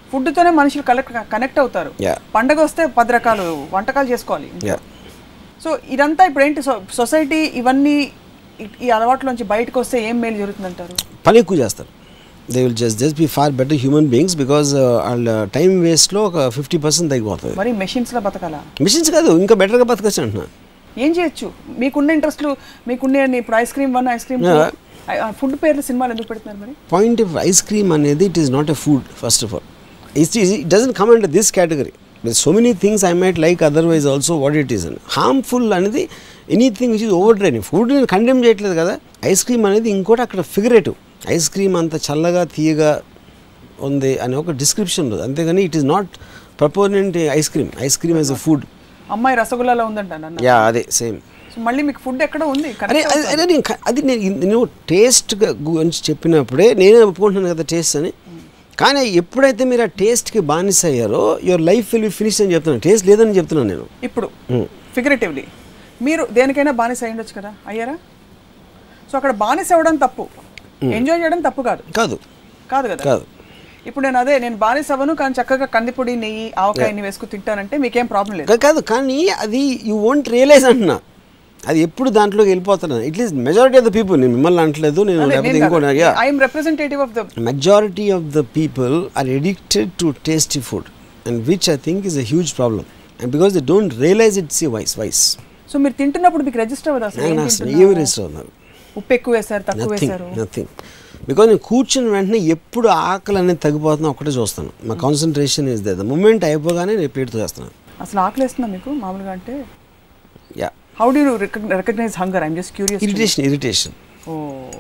ఫుడ్తోనే మనుషులు కలెక్ట్ కనెక్ట్ అవుతారు Yeah. పండగ వస్తే పది రకాలు వంటకాలు చేసుకోవాలి యా సో ఇదంతా ఇప్పుడు ఏంటి సో సొసైటీ ఇవన్నీ ఈ- ఈ అలవాట్లోంచి బయటకు వస్తే ఏం మేలు జరుగుతుందంటారు పని ఎక్కువ చేస్తారు they will just just be far better human beings because వాళ్ళ టైం వేస్ట్లో ఒక ఫిఫ్టీ పర్సెంట్ తగ్గిపోతుంది మరి మెషిన్స్ లో బతకాలా మిషన్స్ కాదు ఇంకా బెటర్గా బతకచ్చు అంటున్నా ఏం చేయొచ్చు మీకున్న ఇంట్రెస్ట్లు మీకున్న ఇప్పుడు ice cream one ice cream Yeah. Food పేర్లు సినిమాలు ఎందుకు పెడుతున్నారు మరి పాయింట్ ఆఫ్ ఐస్ క్రీమ్ అనేది it is not a food first of all it it doesn't come under this category so many things I might like otherwise also what it is అని హార్మ్ఫుల్ అనేది anything which is over draining food నేను కండెమ్ చేయట్లేదు కదా ఐస్ క్రీమ్ అనేది ఇంకోటి అక్కడ ఫిగరేటివ్ ఐస్ క్రీమ్ అంత చల్లగా తీయగా ఉంది అని ఒక డిస్క్రిప్షన్ ఉంది అంతేగాని it is not proponent ice cream ice cream as a food అమ్మాయి రసగుల్లాలో ఉందంట నన్ను యా అదే సేమ్ సో మళ్ళీ మీకు ఫుడ్ ఎక్కడ ఉంది అరే Connect అది- అదే నేను క- అది నేను ఇన్- నేను టేస్ట్ గురించి చెప్పినప్పుడే నేనే ఒప్పుకుంటున్నాను కదా టేస్ట్ అని కానీ ఎప్పుడైతే మీరు ఆ టేస్ట్కి బానిస అయ్యారో your life will be finish అని చెప్తున్నాను టేస్ట్ లేదని చెప్తున్నాను నేను ఇప్పుడు ఫిగరేటివ్లీ మీరు దేనికైనా బానిస అయి ఉండొచ్చు కదా అయ్యారా సో అక్కడ బానిస అవ్వడం తప్పు ఎంజాయ్ చేయడం తప్పు కాదు కాదు కాదు కదా కాదు ఇప్పుడు నేను అదే నేను బానిస అవ్వను కానీ చక్కగా కందిపొడి నెయ్యి ఆవకాయని వేసుకు తింటానంటే మీకేం ప్రాబ్లం లేదు కా- కాదు కానీ అది యూ వోంట్ రియలైజ్ అంటున్నా అది ఎప్పుడు దాంట్లోకి వెళ్ళిపోతున్నాను at least majority of the people నేను మిమ్మల్ని అంటలేదు నేను లేకపోతే ఇంకో I'm representative of the majority of the people are addicted to tasty food and which i think is a huge problem and because they don't realize it's a vice vice so మీరు తింటున్నప్పుడు మీకు రిజిస్టర్ అవ్వదు అసలు ఏం నాకు అసలు తింటున్నారో? ఏమి రిజిస్టర్ అవుతున్నారు ఉప్పు ఎక్కువ వేశారు తక్కువ నథింగ్ వేశారు నథింగ్ బికాజ్ నేను కూర్చుని వెంటనే ఎప్పుడు ఆకలి అనేది తగ్గిపోతుందో ఒకటే చూస్తాను మా కాన్సన్ట్రేషన్ ఇస్ ద మూమెంట్ అయిపోగానే నేను ప్లేట్తో చేస్తున్నాను అసలు ఆకలి వేస్తుందా మీకు మామూలుగా అంటే yeah how do recognise hunger I'm just curious irritation irritation ఓ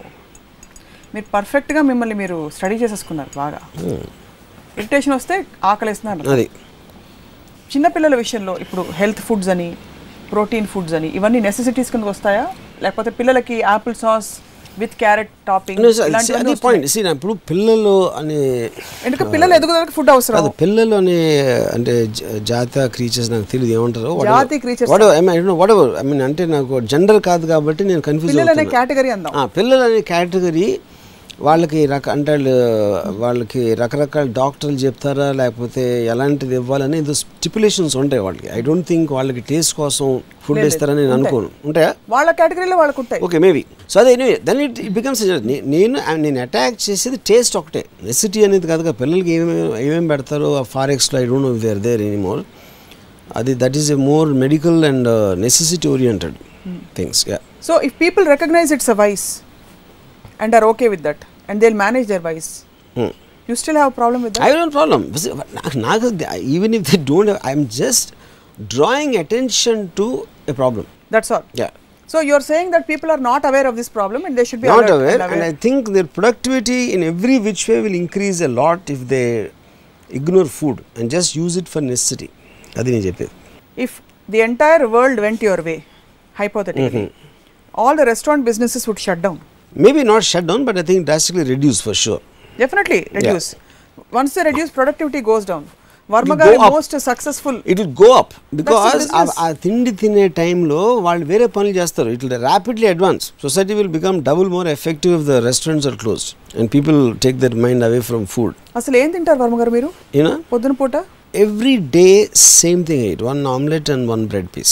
మీరు పర్ఫెక్ట్గా మిమ్మల్ని మీరు స్టడీ చేసేసుకున్నారు బాగా ఇరిటేషన్ వస్తే ఆకలేస్తున్నారు అది చిన్నపిల్లల విషయంలో ఇప్పుడు హెల్త్ ఫుడ్స్ అని ప్రోటీన్ ఫుడ్స్ అని ఇవన్నీ నెసెసిటీస్ కిందకి వస్తాయా లేకపోతే పిల్లలకి apple sauce with carrot topping No, sir, అది పాయింట్ సీ ఇప్పుడు పిల్లలు అనే ఎందుకంటే పిల్లలు ఎదుగుదలకి ఫుడ్ అవసరం కాదు పిల్లలు అనే అంటే జ- జాత క్రీచర్స్ నాకు తెలియదు ఏమంటారు జాతి creatures. What I mean whatever I mean అంటే నాకు జెండర్ కాదు కాబట్టి నేను కన్ఫ్యూజ్ పిల్లలు అనే అవుతున్నా కేటగిరీ అందాం ఆ, పిల్లలు అనే కేటగిరీ వాళ్ళకి రక అంటే వాళ్ళు వాళ్ళకి రకరకాల డాక్టర్లు చెప్తారా లేకపోతే ఎలాంటిది ఇవ్వాలని ఏదో స్టిపులేషన్స్ ఉంటాయి వాళ్ళకి ఐ డోంట్ థింక్ వాళ్ళకి టేస్ట్ కోసం ఫుడ్ ఇస్తారని నేను అనుకోను ఉంటాయా వాళ్ళ కేటగిరీలో వాళ్ళకు ఉంటాయి ఓకే మేబీ సో అదే దెన్ ఇట్ ఇట్ బికమ్స్ నేను నేను అటాక్ చేసేది టేస్ట్ ఒకటే నెసిటీ అనేది కాదు కదా పిల్లలకి ఏమేమి ఏమేమి పెడతారో ఆ ఫారెక్స్లో I don't know there there any more అది that is a more medical and necessity oriented things yeah so if people recognise it's a vice and are okay with that and they manage their vice you still have problem with I don't problem నాకు నాకు even if they don't I'm just drawing attention to a problem that's all yeah so you are saying that people are not aware of this problem and they should be not aware and i think their productivity in every which way will increase a lot if they ignore food and just use it for necessity అది నేను చెప్పేది if the entire world went your way hypothetically all the restaurant businesses would shut down maybe not shut down but I think drastically reduce for sure definitely reduce once the reduce productivity goes down Varma It will గారి go up. Most successful it will go up because business. ఆ తిండి తినే టైంలో వాళ్ళు వేరే పనులు చేస్తారు it will rapidly advance society will become double more effective if the restaurants are closed and people take their mind away from food అసలు ఏం తింటారు వర్మ గారు మీరు యూనో పొద్దున పూట every day same thing eight one omelette and one bread piece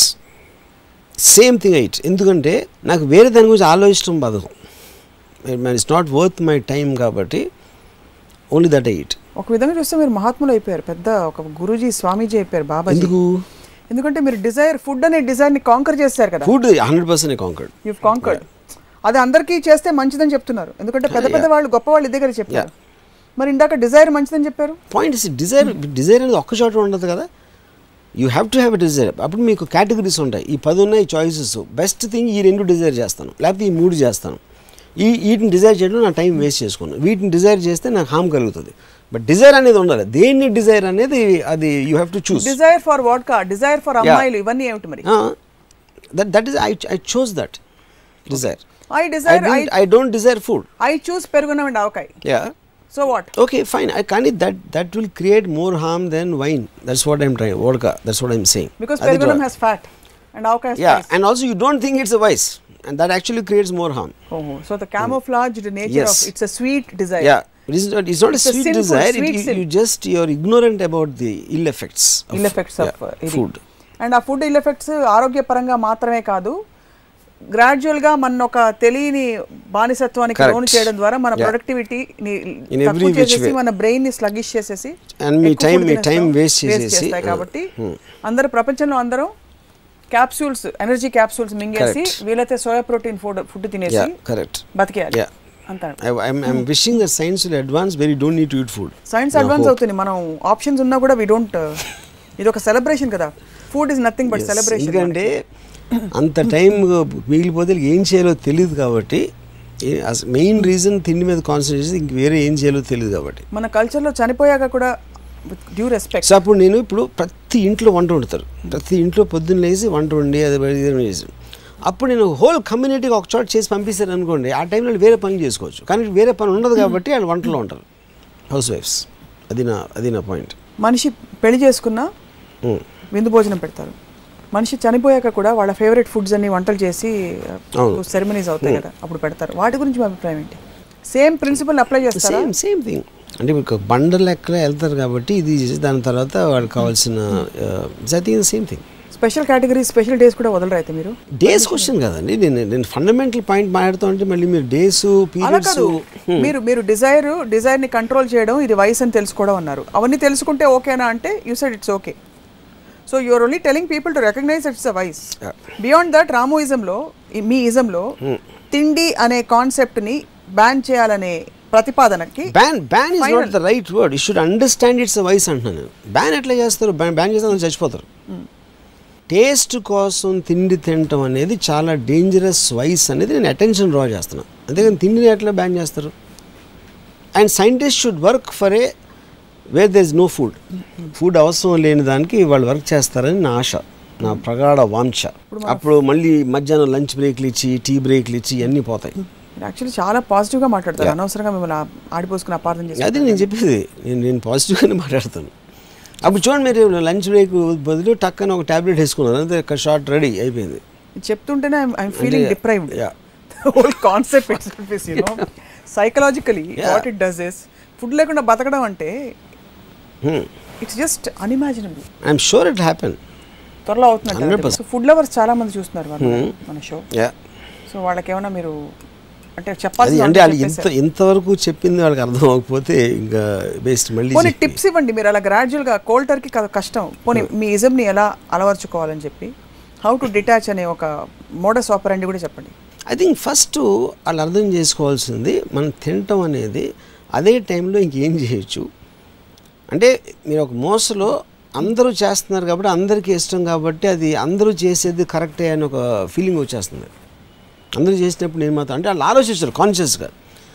same thing eight ఎందుకంటే నాకు వేరే దాని గురించి ఆలోచించడం బతకం it's not worth my time కాబట్టి ఓన్లీ దట్ ఎయిట్ ఒక విధంగా చూస్తే మీరు మహాత్ములు అయిపోయారు పెద్ద ఒక గురూజీ స్వామీజీ అయిపోయారు బాబాజీ ఎందుకు ఎందుకంటే మీరు డిజైర్ ఫుడ్ అనే డిజైర్ ని కాంకర్ చేస్తారు కదా food hundred percent conquered you conquered అది అందరికీ చేస్తే మంచిదని చెప్తున్నారు ఎందుకంటే పెద్ద పెద్ద వాళ్ళు గొప్ప వాళ్ళు ఇదే కదా చెప్పారు మరి ఇందాక డిజైర్ మంచిదని చెప్పారు పాయింట్ ఇస్ డిజైర్ డిజైర్ అనేది ఒక్క చోట ఉండదు కదా you have to have a desire అప్పుడు మీకు కేటగిరీస్ ఉంటాయి ఈ పది ఉన్నాయి చాయిసెస్ బెస్ట్ థింగ్ ఈ రెండు డిజైర్ చేస్తాను లేకపోతే ఈ మూడు చేస్తాను ఈ వీటిని డిజైర్ చేయడం నా టైం వేస్ట్ చేసుకున్నాను వీటిని డిజైర్ చేస్తే నాకు హామ్ కలుగుతుంది బట్ డిజైర్ అనేది ఉండాలి దేన్ని డిజైర్ అనేది అది you have to choose desire for vodka desire for అమ్మాయిలు ఇవన్నీ ఏమిటి మరి that that is I I chose that desire I I desire I I don't desire food I choose perugannam and avakaya yeah so what Okay, fine. I కానీ that that will create more harm than wine. That's what I'm trying. Vodka. That's what I'm saying. Because అది పెరుగునం draw. Has fat and avakaya Yeah, and also you don't think it's a vice, and that actually creates more harm. ఓహో so the camouflaged nature Yes. Of it's a sweet desire Yeah. It is not, it's not It's a a sweet sinful, desire. sweet it, you, sin. you just you're ignorant about the ill effects. Of, ill effects of yeah, ఇది food. అండ్ ఆ ఫుడ్ ఇల్ ఎఫెక్ట్స్ ఆరోగ్యపరంగా మాత్రమే కాదు గ్రాడ్యువల్ గా మన ఒక తెలియని బానిసత్వానికి Correct. లోను చేయడం ద్వారా మన Yeah. ప్రొడక్టివిటీ In every తక్కువ which చేసేసి way. మన బ్రెయిన్ ని స్లగిష్ చేసేసి And మీ ఎక్కువ time- food మీ తినేస్తాం, time waste waste చేసేసి, చేస్తాయి uh, కాబట్టి అందరూ ప్రపంచంలో అందరం క్యాప్సూల్స్ ఎనర్జీ క్యాప్సూల్స్ మింగేసి Correct. వీలైతే సోయా ప్రోటీన్ ఫుడ్ ఫుడ్ తినేసి Yeah, correct. బతికేయాలి Yeah. అంటారు I, I'm, I'm wishing that science will advance where you don't need to eat food. Science No advance hope. అవుతుంది మనం ఆప్షన్స్ ఉన్నా కూడా వి డోంట్ ఇది ఒక సెలబ్రేషన్ కదా food is nothing but Yes, celebration ఎందుకంటే అంత టైం మిగిలిపోతే వీళ్ళకి ఏం చేయాలో తెలియదు కాబట్టి మెయిన్ రీజన్ తిండి మీద కాన్సన్ట్రేట్ చేసి ఇంక వేరే ఏం చేయాలో తెలియదు కాబట్టి మన కల్చర్లో చనిపోయాక కూడా డ్యూ రెస్పెక్ట్ సో అప్పుడు నేను ఇప్పుడు ప్రతి ఇంట్లో వంట వండుతారు ప్రతి ఇంట్లో పొద్దున్న లేచి వంట వండి అది బయట ఇది చేసి అప్పుడు నేను హోల్ కమ్యూనిటీకి ఒక చోట చేసి పంపిస్తారు అనుకోండి ఆ టైంలో వాళ్ళు వేరే పనులు చేసుకోవచ్చు కానీ వేరే పని ఉండదు కాబట్టి వాళ్ళు వంటలో ఉంటారు హౌస్ వైఫ్స్ అది నా అది నా పాయింట్ మనిషి పెళ్లి చేసుకున్నా విందు భోజనం పెడతారు మనిషి చనిపోయాక కూడా వాళ్ళ ఫేవరెట్ ఫుడ్స్ అన్ని వంటలు చేసి అవును. సెరమనీస్ అవుతాయి కదా అప్పుడు పెడతారు వాటి గురించి మీ అభిప్రాయం ఏంటి సేమ్ ప్రిన్సిపల్ అప్లై చేస్తారా సేమ్ సేమ్ థింగ్ అంటే మీకు ఒక బండ లెక్కన వెళ్తారు కాబట్టి ఇది చేసి దాని తర్వాత వాళ్ళకి కావాల్సిన I think same thing special category special days కూడా వదలరు అయితే మీరు డేస్ క్వశ్చన్ కదండి నేను నేను ఫండమెంటల్ పాయింట్ మాట్లాడుతూ ఉంటే మళ్ళీ మీరు డేస్ అలా పీరియడ్స్ కాదు మీరు మీరు డిజైర్ డిజైర్ ని కంట్రోల్ చేయడం ఇది వయసు అని తెలుసుకోవడం అన్నారు అవన్నీ తెలుసుకుంటే ఓకేనా అంటే you said it's okay so you're only telling people to recognise it's a vice Yeah. Beyond that రామోయిజంలో మీ ఇజంలో తిండి అనే కాన్సెప్ట్ ని బ్యాన్ చేయాలనే ప్రతిపాదనకి ban ban is Final. Not the right word you should understand it's vice అంటున్నాను బ్యాన్ ఎట్లా చేస్తారు బ్యాన్ బ్యాన్ చేస్తే అందరూ చచ్చిపోతారు టేస్ట్ కోసం తిండి తినటం అనేది చాలా డేంజరస్ వైస్ అనేది నేను అటెన్షన్ డ్రా చేస్తున్నాను అంతేగాని తిండిని ఎట్లా బ్యాన్ చేస్తారు and scientist should work for a where there is no food food అవసరం లేని దానికి వాళ్ళు వర్క్ చేస్తారని నా ఆశ నా ప్రగాఢ వాంఛ అప్పుడు మళ్ళీ మధ్యాహ్నం లంచ్ బ్రేక్లు ఇచ్చి టీ బ్రేక్లు ఇచ్చి ఇవన్నీ పోతాయి యాక్చువల్లీ చాలా పాజిటివ్ గా మాట్లాడతారు అనవసరంగా మిమ్మల్ని ఆ- ఆడిపోసుకుని అపార్థం చేసి అది నేను చెప్పేది నేను నేను పాజిటివ్గానే మాట్లాడతాను అప్పుడు చూడండి మీరు లంచ్ బ్రేక్ బదులు టక్కన ఒక టాబ్లెట్ వేసుకున్నారు అంతే ఒక షార్ట్ రెడీ అయిపోయింది చెప్తుంటేనే ఐఎమ్ ఫీలింగ్ అంటే- deprived Yeah. Whole concept it's is you know psychologically Yeah. What it does is food లేకుండా బతకడం అంటే it's just unimaginable I'm sure it happen త్వరలో అవుతున్నట్టు 100%. సో ఫుడ్ లవర్స్ చాలా మంది చూస్తున్నారు మన మన షో యా సో వాళ్ళకి ఏమైనా మీరు అంటే అది చెప్పాల్సి అంటే వాళ్ళు ఇంత ఇంతవరకు చెప్పింది వాళ్ళకి అర్థం అవ్వకపోతే ఇంకా బేస్ట్ మళ్ళీ పోనీ చెప్పి- టిప్స్ ఇవ్వండి మీరు అలా gradual గా కోల్డ్ టర్కీ కష్టం పోనీ మీ ఇజంని ఎలా అలవర్చుకోవాలని చెప్పి హౌ టు డిటాచ్ అనే ఒక మోడస్ ఆపరండి కూడా చెప్పండి ఐ థింక్ ఫస్ట్ వాళ్ళు అర్థం చేసుకోవాల్సింది మనం తినటం అనేది అదే టైంలో ఇంకేం చేయొచ్చు అంటే మీరు ఒక మోసలో అందరూ చేస్తున్నారు కాబట్టి అందరికీ ఇష్టం కాబట్టి అది అందరూ చేసేది కరెక్టే అని ఒక ఫీలింగ్ వచ్చేస్తుంది అందరూ చేసినప్పుడు నేను మాత్రం అంటే వాళ్ళు ఆలోచిస్తారు కాన్షియస్గా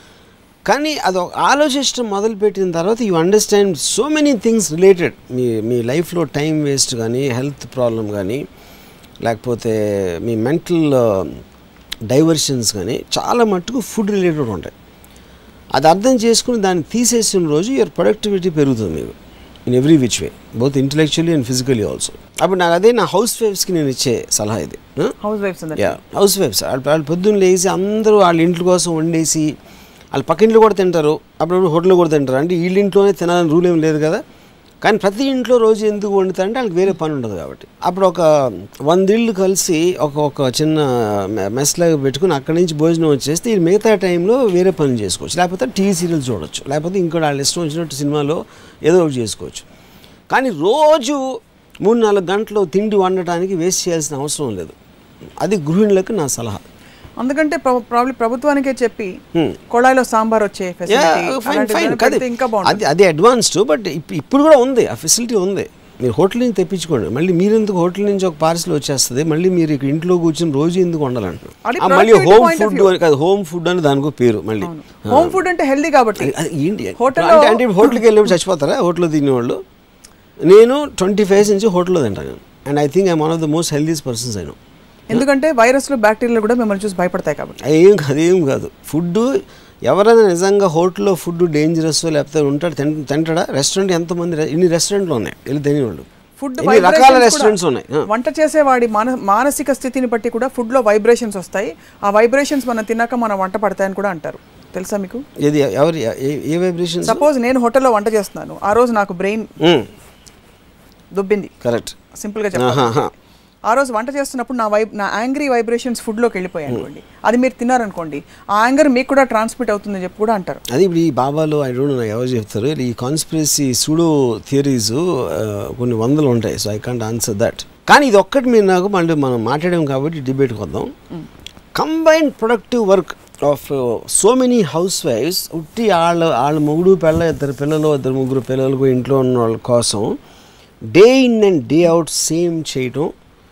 కానీ అది ఒక ఆలోచించడం మొదలుపెట్టిన తర్వాత you understand so many things related మీ మీ లైఫ్లో టైం వేస్ట్ కానీ హెల్త్ ప్రాబ్లం కానీ లేకపోతే మీ మెంటల్ డైవర్షన్స్ కానీ చాలా మట్టుకు ఫుడ్ రిలేటెడ్ ఉంటాయి అది అర్థం చేసుకుని దాన్ని తీసేసిన రోజు యువర్ ప్రొడక్టివిటీ పెరుగుతుంది మీకు in every which way both intellectually and physically also అప్పుడు నాకు అదే నా హౌస్ వైఫ్స్కి నేను ఇచ్చే సలహా ఇది Huh? హౌస్ వైఫ్స్ అందరు యా హౌస్ వైఫ్స్ వాళ్ళు వాళ్ళు పొద్దున్న లేచి అందరూ వాళ్ళ ఇంట్లో కోసం వండేసి వాళ్ళ పక్కింట్లో కూడా తింటారు అప్పుడు హోటల్లో కూడా తింటారు అంటే వీళ్ళ ఇంట్లోనే తినాలని రూల్ ఏం లేదు కదా కానీ ప్రతి ఇంట్లో రోజు ఎందుకు వండుతా అంటే వాళ్ళకి వేరే పని ఉండదు కాబట్టి అప్పుడు ఒక వంద ఇళ్ళు కలిసి ఒక ఒక చిన్న మెస్ లాగా పెట్టుకుని అక్కడి నుంచి భోజనం వచ్చేస్తే ఈ మిగతా టైంలో వేరే పని చేసుకోవచ్చు లేకపోతే టీవీ సీరియల్స్ చూడొచ్చు లేకపోతే ఇంకోటి వాళ్ళ ఇష్టం వచ్చినట్టు సినిమాలో ఏదో ఒకటి చేసుకోవచ్చు కానీ రోజు మూడు నాలుగు గంటలు తిండి వండటానికి వేస్ట్ చేయాల్సిన అవసరం లేదు అది గృహిణులకు నా సలహా అందుకంటే ప్రాబ్లం ప్రభుత్వానికే చెప్పి Hmm. కొళాయిలో సాంబార్ వచ్చే Yeah, ఫెసిలిటీ fine, fine. అలాంటివి కాదు. పెడితే ఇంకా బాగుంటుంది అది అది అడ్వాన్స్డ్ బట్ ఇప్పుడు కూడా ఉంది ఆ ఫెసిలిటీ ఉంది మీరు హోటల్ నుంచి తెప్పించుకోండి మళ్ళీ మీరు ఎందుకు హోటల్ నుంచి ఒక పార్సల్ వచ్చేస్తుంది మళ్ళీ మీరు ఇక్కడ ఇంట్లో కూర్చొని రోజు ఎందుకు వండాలంటున్నారు అది ఆ, మళ్ళీ productivity home point of food view. అని కాదు హోమ్ ఫుడ్ అని దానికో పేరు మళ్ళీ హోమ్ ఫుడ్ అంటే హెల్దీ కాబట్టి అది- అది ఏంటి హోటల్లో- అంటే అంటే ఇప్పుడు హోటల్కి వెళ్ళినప్పుడు చచ్చిపోతారా హోటల్లో తినేవాళ్ళు నేను ట్వంటీ ఫైవ్ నుంచి హోటల్లో తింటాను and I think I one of the most healthiest persons అయినా ఎందుకంటే వైరస్లు బ్యాక్టీరియాలు కూడా మిమ్మల్ని చూసి భయపడతాయి కాబట్టి ఏం కాదు ఏం కాదు ఫుడ్ ఎవరైనా నిజంగా హోటల్లో ఫుడ్ డేంజరస్ లేకపోతే ఉంటాడు తింట తింటాడా రెస్టారెంట్ ఎంతమంది రె- ఇన్ని రెస్టారెంట్లు ఉన్నాయి వెళ్ళి తినేవాళ్ళు ఫుడ్ ఎన్ని రకాల రెస్టారెంట్స్ ఉన్నాయి ఆ. వంట చేసేవాడి మాన మానసిక స్థితిని బట్టి కూడా ఫుడ్ లో వైబ్రేషన్స్ వస్తాయి ఆ వైబ్రేషన్స్ మనం తిన్నాక మన వంట పడతాయని కూడా అంటారు తెలుసా మీకు ఏది ఎవరి ఏ- ఏ వైబ్రేషన్ సపోజ్ నేను హోటల్లో వంట చేస్తున్నాను ఆ రోజు నాకు బ్రెయిన్ దుబ్బింది కరెక్ట్ సింపుల్గా చెప్పాలి ఆ రోజు వంట చేస్తున్నప్పుడు నా వైబ్ నా యాంగ్రీ వైబ్రేషన్స్ ఫుడ్లోకి వెళ్ళిపోయాయి అనుకోండి అది మీరు తిన్నారనుకోండి ఆ యాంగర్ మీకు కూడా ట్రాన్స్మిట్ అవుతుందని చెప్పి కూడా అంటారు అది ఇప్పుడు ఈ బాబాలు ఐ డోంట్ నాకు ఎవరు చెప్తారు ఈ కాన్స్పిరసీ సూడో థియరీస్ కొన్ని వందలు ఉంటాయి so I can't answer that కానీ ఇది ఒక్కటి మీరు నాకు మళ్ళీ మనం మాట్లాడాం కాబట్టి డిబేట్కి వద్దాం combined productive work of so many హౌస్ వైఫ్స్ ఉట్టి వాళ్ళ వాళ్ళ మొగుడు పిల్ల ఇద్దరు పిల్లలు ఇద్దరు ముగ్గురు పిల్లలకు ఇంట్లో ఉన్న వాళ్ళ కోసం day in and day out same చేయటం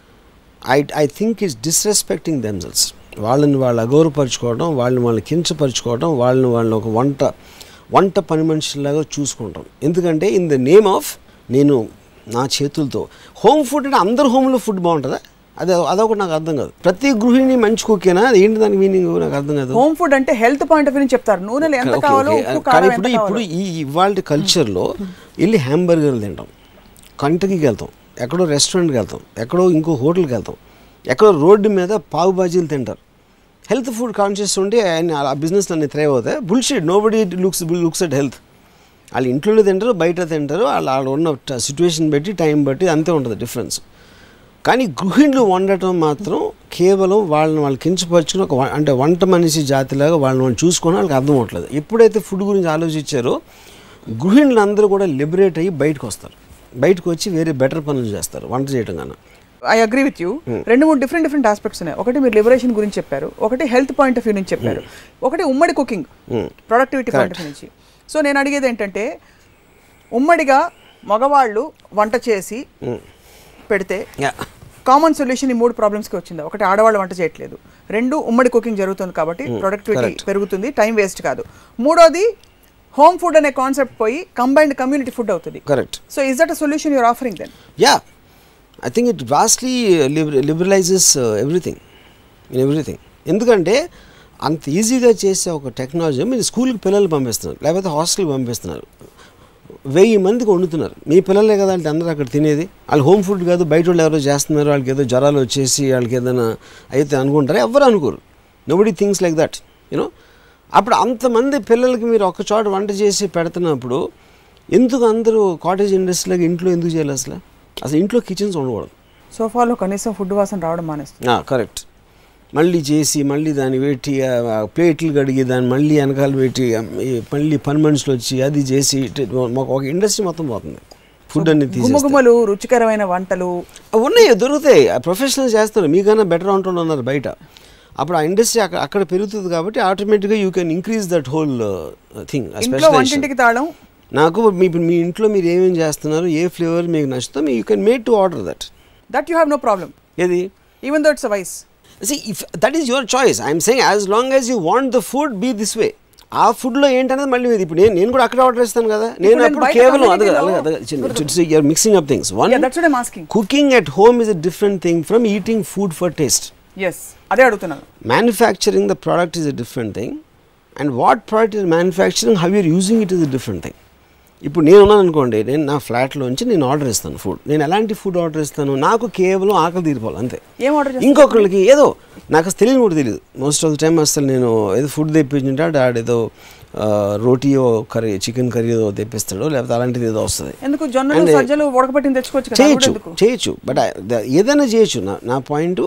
I I think is disrespecting themselves వాళ్ళని వాళ్ళు అగౌరవపరచుకోవడం వాళ్ళని వాళ్ళని కించపరచుకోవడం వాళ్ళని వాళ్ళని ఒక వంట వంట పని మనుషులాగా చూసుకుంటాం ఎందుకంటే ఇన్ ద నేమ్ ఆఫ్ నేను నా చేతులతో హోమ్ ఫుడ్ అంటే అందరు హోమ్లో ఫుడ్ బాగుంటుందా అదే అదొకటి నాకు అర్థం కాదు ప్రతి గృహిణి మంచి కుక్కేనా అది ఏంటి దాని మీనింగ్ నాకు అర్థం కాదు హోమ్ ఫుడ్ అంటే హెల్త్ పాయింట్ ఆఫ్ వ్యూ నుంచి చెప్తారు నూనెలు ఎంత ఓకే, కావాలో ఓకే. ఉప్పు కానీ కారం ఇప్పుడు ఎంత ఇప్పుడు కావాలో ఈ ఇవాళ కల్చర్లో వెళ్ళి హ్యాంబర్గర్లు తింటాం కంటకీకి వెళ్తాం ఎక్కడో రెస్టారెంట్కి వెళ్తాం ఎక్కడో ఇంకో హోటల్కి వెళ్తాం ఎక్కడో రోడ్డు మీద పావు బాజీలు తింటారు హెల్త్ ఫుడ్ కాన్షియస్ ఉంటే ఆయన ఆ బిజినెస్ అన్ని థ్రైవ్ అవుతాయి bullshit nobody looks looks at health వాళ్ళు ఇంట్లో తింటారు బయట తింటారు వాళ్ళు వాళ్ళ ఉన్న సిచ్యువేషన్ బట్టి టైం బట్టి అంతే ఉంటుంది డిఫరెన్స్ కానీ గృహిణులు వండటం మాత్రం కేవలం వాళ్ళని వాళ్ళు కించపరుచుకుని ఒక వ- అంటే వంట మనిషి జాతిలాగా వాళ్ళని వాళ్ళు చూసుకొని వాళ్ళకి అర్థం అవట్లేదు ఎప్పుడైతే ఫుడ్ గురించి ఆలోచించారో గృహిణులు అందరూ కూడా లిబరేట్ అయ్యి బయటకు వస్తారు బయటకు వచ్చి వేరే బెటర్ పనులు చేస్తారు వంట చేయడం కన్నా ఐ అగ్రీ విత్ యూ రెండు మూడు డిఫరెంట్ డిఫరెంట్ ఆస్పెక్ట్స్ ఉన్నాయి ఒకటి మీరు లిబరేషన్ గురించి చెప్పారు ఒకటి హెల్త్ పాయింట్ ఆఫ్ వ్యూ నుంచి చెప్పారు ఒకటి ఉమ్మడి cooking productivity point of view నుంచి సో నేను అడిగేది ఏంటంటే ఉమ్మడిగా మగవాళ్ళు వంట చేసి పెడితే యా కామన్ సొల్యూషన్ ఈ మూడు ప్రాబ్లమ్స్కి వచ్చింది ఒకటి ఆడవాళ్ళు వంట చేయట్లేదు రెండు ఉమ్మడి కుకింగ్ జరుగుతుంది కాబట్టి ప్రొడక్టివిటీ correct. పెరుగుతుంది టైం వేస్ట్ కాదు మూడోది హోమ్ ఫుడ్ అనే కాన్సెప్ట్ పోయి కంబైన్డ్ కమ్యూనిటీ ఫుడ్ అవుతుంది correct so is that a solution you're offering then yeah I think it vastly liberalises everything in everything ఎందుకంటే అంత ఈజీగా చేసే ఒక టెక్నాలజీ మీరు స్కూల్కి పిల్లలు పంపిస్తున్నారు లేకపోతే హాస్టల్కి పంపిస్తున్నారు వెయ్యి మందికి వండుతున్నారు మీ పిల్లలే కదా వాళ్ళకి అందరూ అక్కడ తినేది వాళ్ళు హోమ్ ఫుడ్ కాదు బయట వాళ్ళు ఎవరో చేస్తున్నారు వాళ్ళకి ఏదో జ్వరాలు వచ్చేసి వాళ్ళకి ఏదైనా అయితే అనుకుంటారు ఎవరు అనుకోరు nobody things like that you know అప్పుడు అంతమంది పిల్లలకి మీరు ఒక చోట వంట చేసి పెడుతున్నప్పుడు ఎందుకు అందరూ కాటేజ్ ఇండస్ట్రీలోకి ఇంట్లో ఎందుకు చేయాలి అసలు అసలు ఇంట్లో కిచెన్స్ ఉండకూడదు సోఫాలో కనీసం ఫుడ్ వాసన రావడం మానేస్తుంది కరెక్ట్ మళ్ళీ చేసి మళ్ళీ దాన్ని పెట్టి ఆ, ఆ ప్లేట్లు కడిగి దాన్ని మళ్ళీ వెనకాల పెట్టి ఆ, ఈ మళ్ళీ పని మనుషులు వచ్చి అది చేసి ఇటు- మాకు ఒక ఇండస్ట్రీ మొత్తం పోతుంది ఫుడ్ అన్ని తీసేస్తే గుమ్మగుమ్మలు రుచికరమైన వంటలు ఉన్నాయి దొరుకుతాయి ప్రొఫెషనల్ చేస్తారు మీకన్నా బెటర్ ఉంటుండే ఉన్నారు బయట అప్పుడు ఆ ఇండస్ట్రీ అక్కడ అక్కడ పెరుగుతుంది కాబట్టి ఆటోమేటిక్గా you can increase that whole thing ఇంట్లో వంటింటికి తాళం నాకు మీ మీ ఇంట్లో మీరు ఏమేమి చేస్తున్నారు ఏ ఫ్లేవర్ మీకు నచ్చుతో మీ you can made to order that that you have no problem ఏది even though it's vice See, if that is your choice. I'm saying as long as you want the food, be this way. ఆ ఫుడ్లో ఏంటనేది మళ్ళీ ఇది ఇప్పుడు నేను నేను కూడా అక్కడ ఆర్డర్ ఇస్తాను కదా నేను నేను అప్పుడు బయట కేవలం community లో- అదే you're mixing up things one Yeah, that's what I'm asking. Cooking at home is a different thing from eating food for taste yes అదే అడుగుతున్నాను manufacturing the product is a different thing and what product is manufacturing how you're using it is a different thing ఇప్పుడు నేను ఉన్నాను అనుకోండి నేను నా ఫ్లాట్లోంచి నేను ఆర్డర్ ఇస్తాను ఫుడ్ నేను ఎలాంటి ఫుడ్ ఆర్డర్ ఇస్తాను నాకు కేవలం ఆకలి తీరిపోవాలి అంతే ఏం ఆర్డర్ చేస్తారు ఇంకొకరికి ఏదో నాకు అసలు తెలియని కూడా తెలియదు మోస్ట్ ఆఫ్ ద టైం అసలు నేను ఏదో ఫుడ్ తెప్పించుంటే ఆడు ఏదో ఆ, రోటీయో కర్రీ చికెన్ కర్రీ ఏదో తెప్పిస్తాడు లేకపోతే అలాంటిది ఏదో వస్తుంది ఎందుకు జొన్నలు And, సజ్జలు ఉడకబెట్టిన తెచ్చుకోవచ్చు కదా అది కూడా చేయొచ్చు ఎందుకు చేయొచ్చు బట్ ఏదైనా చేయొచ్చు నా నా point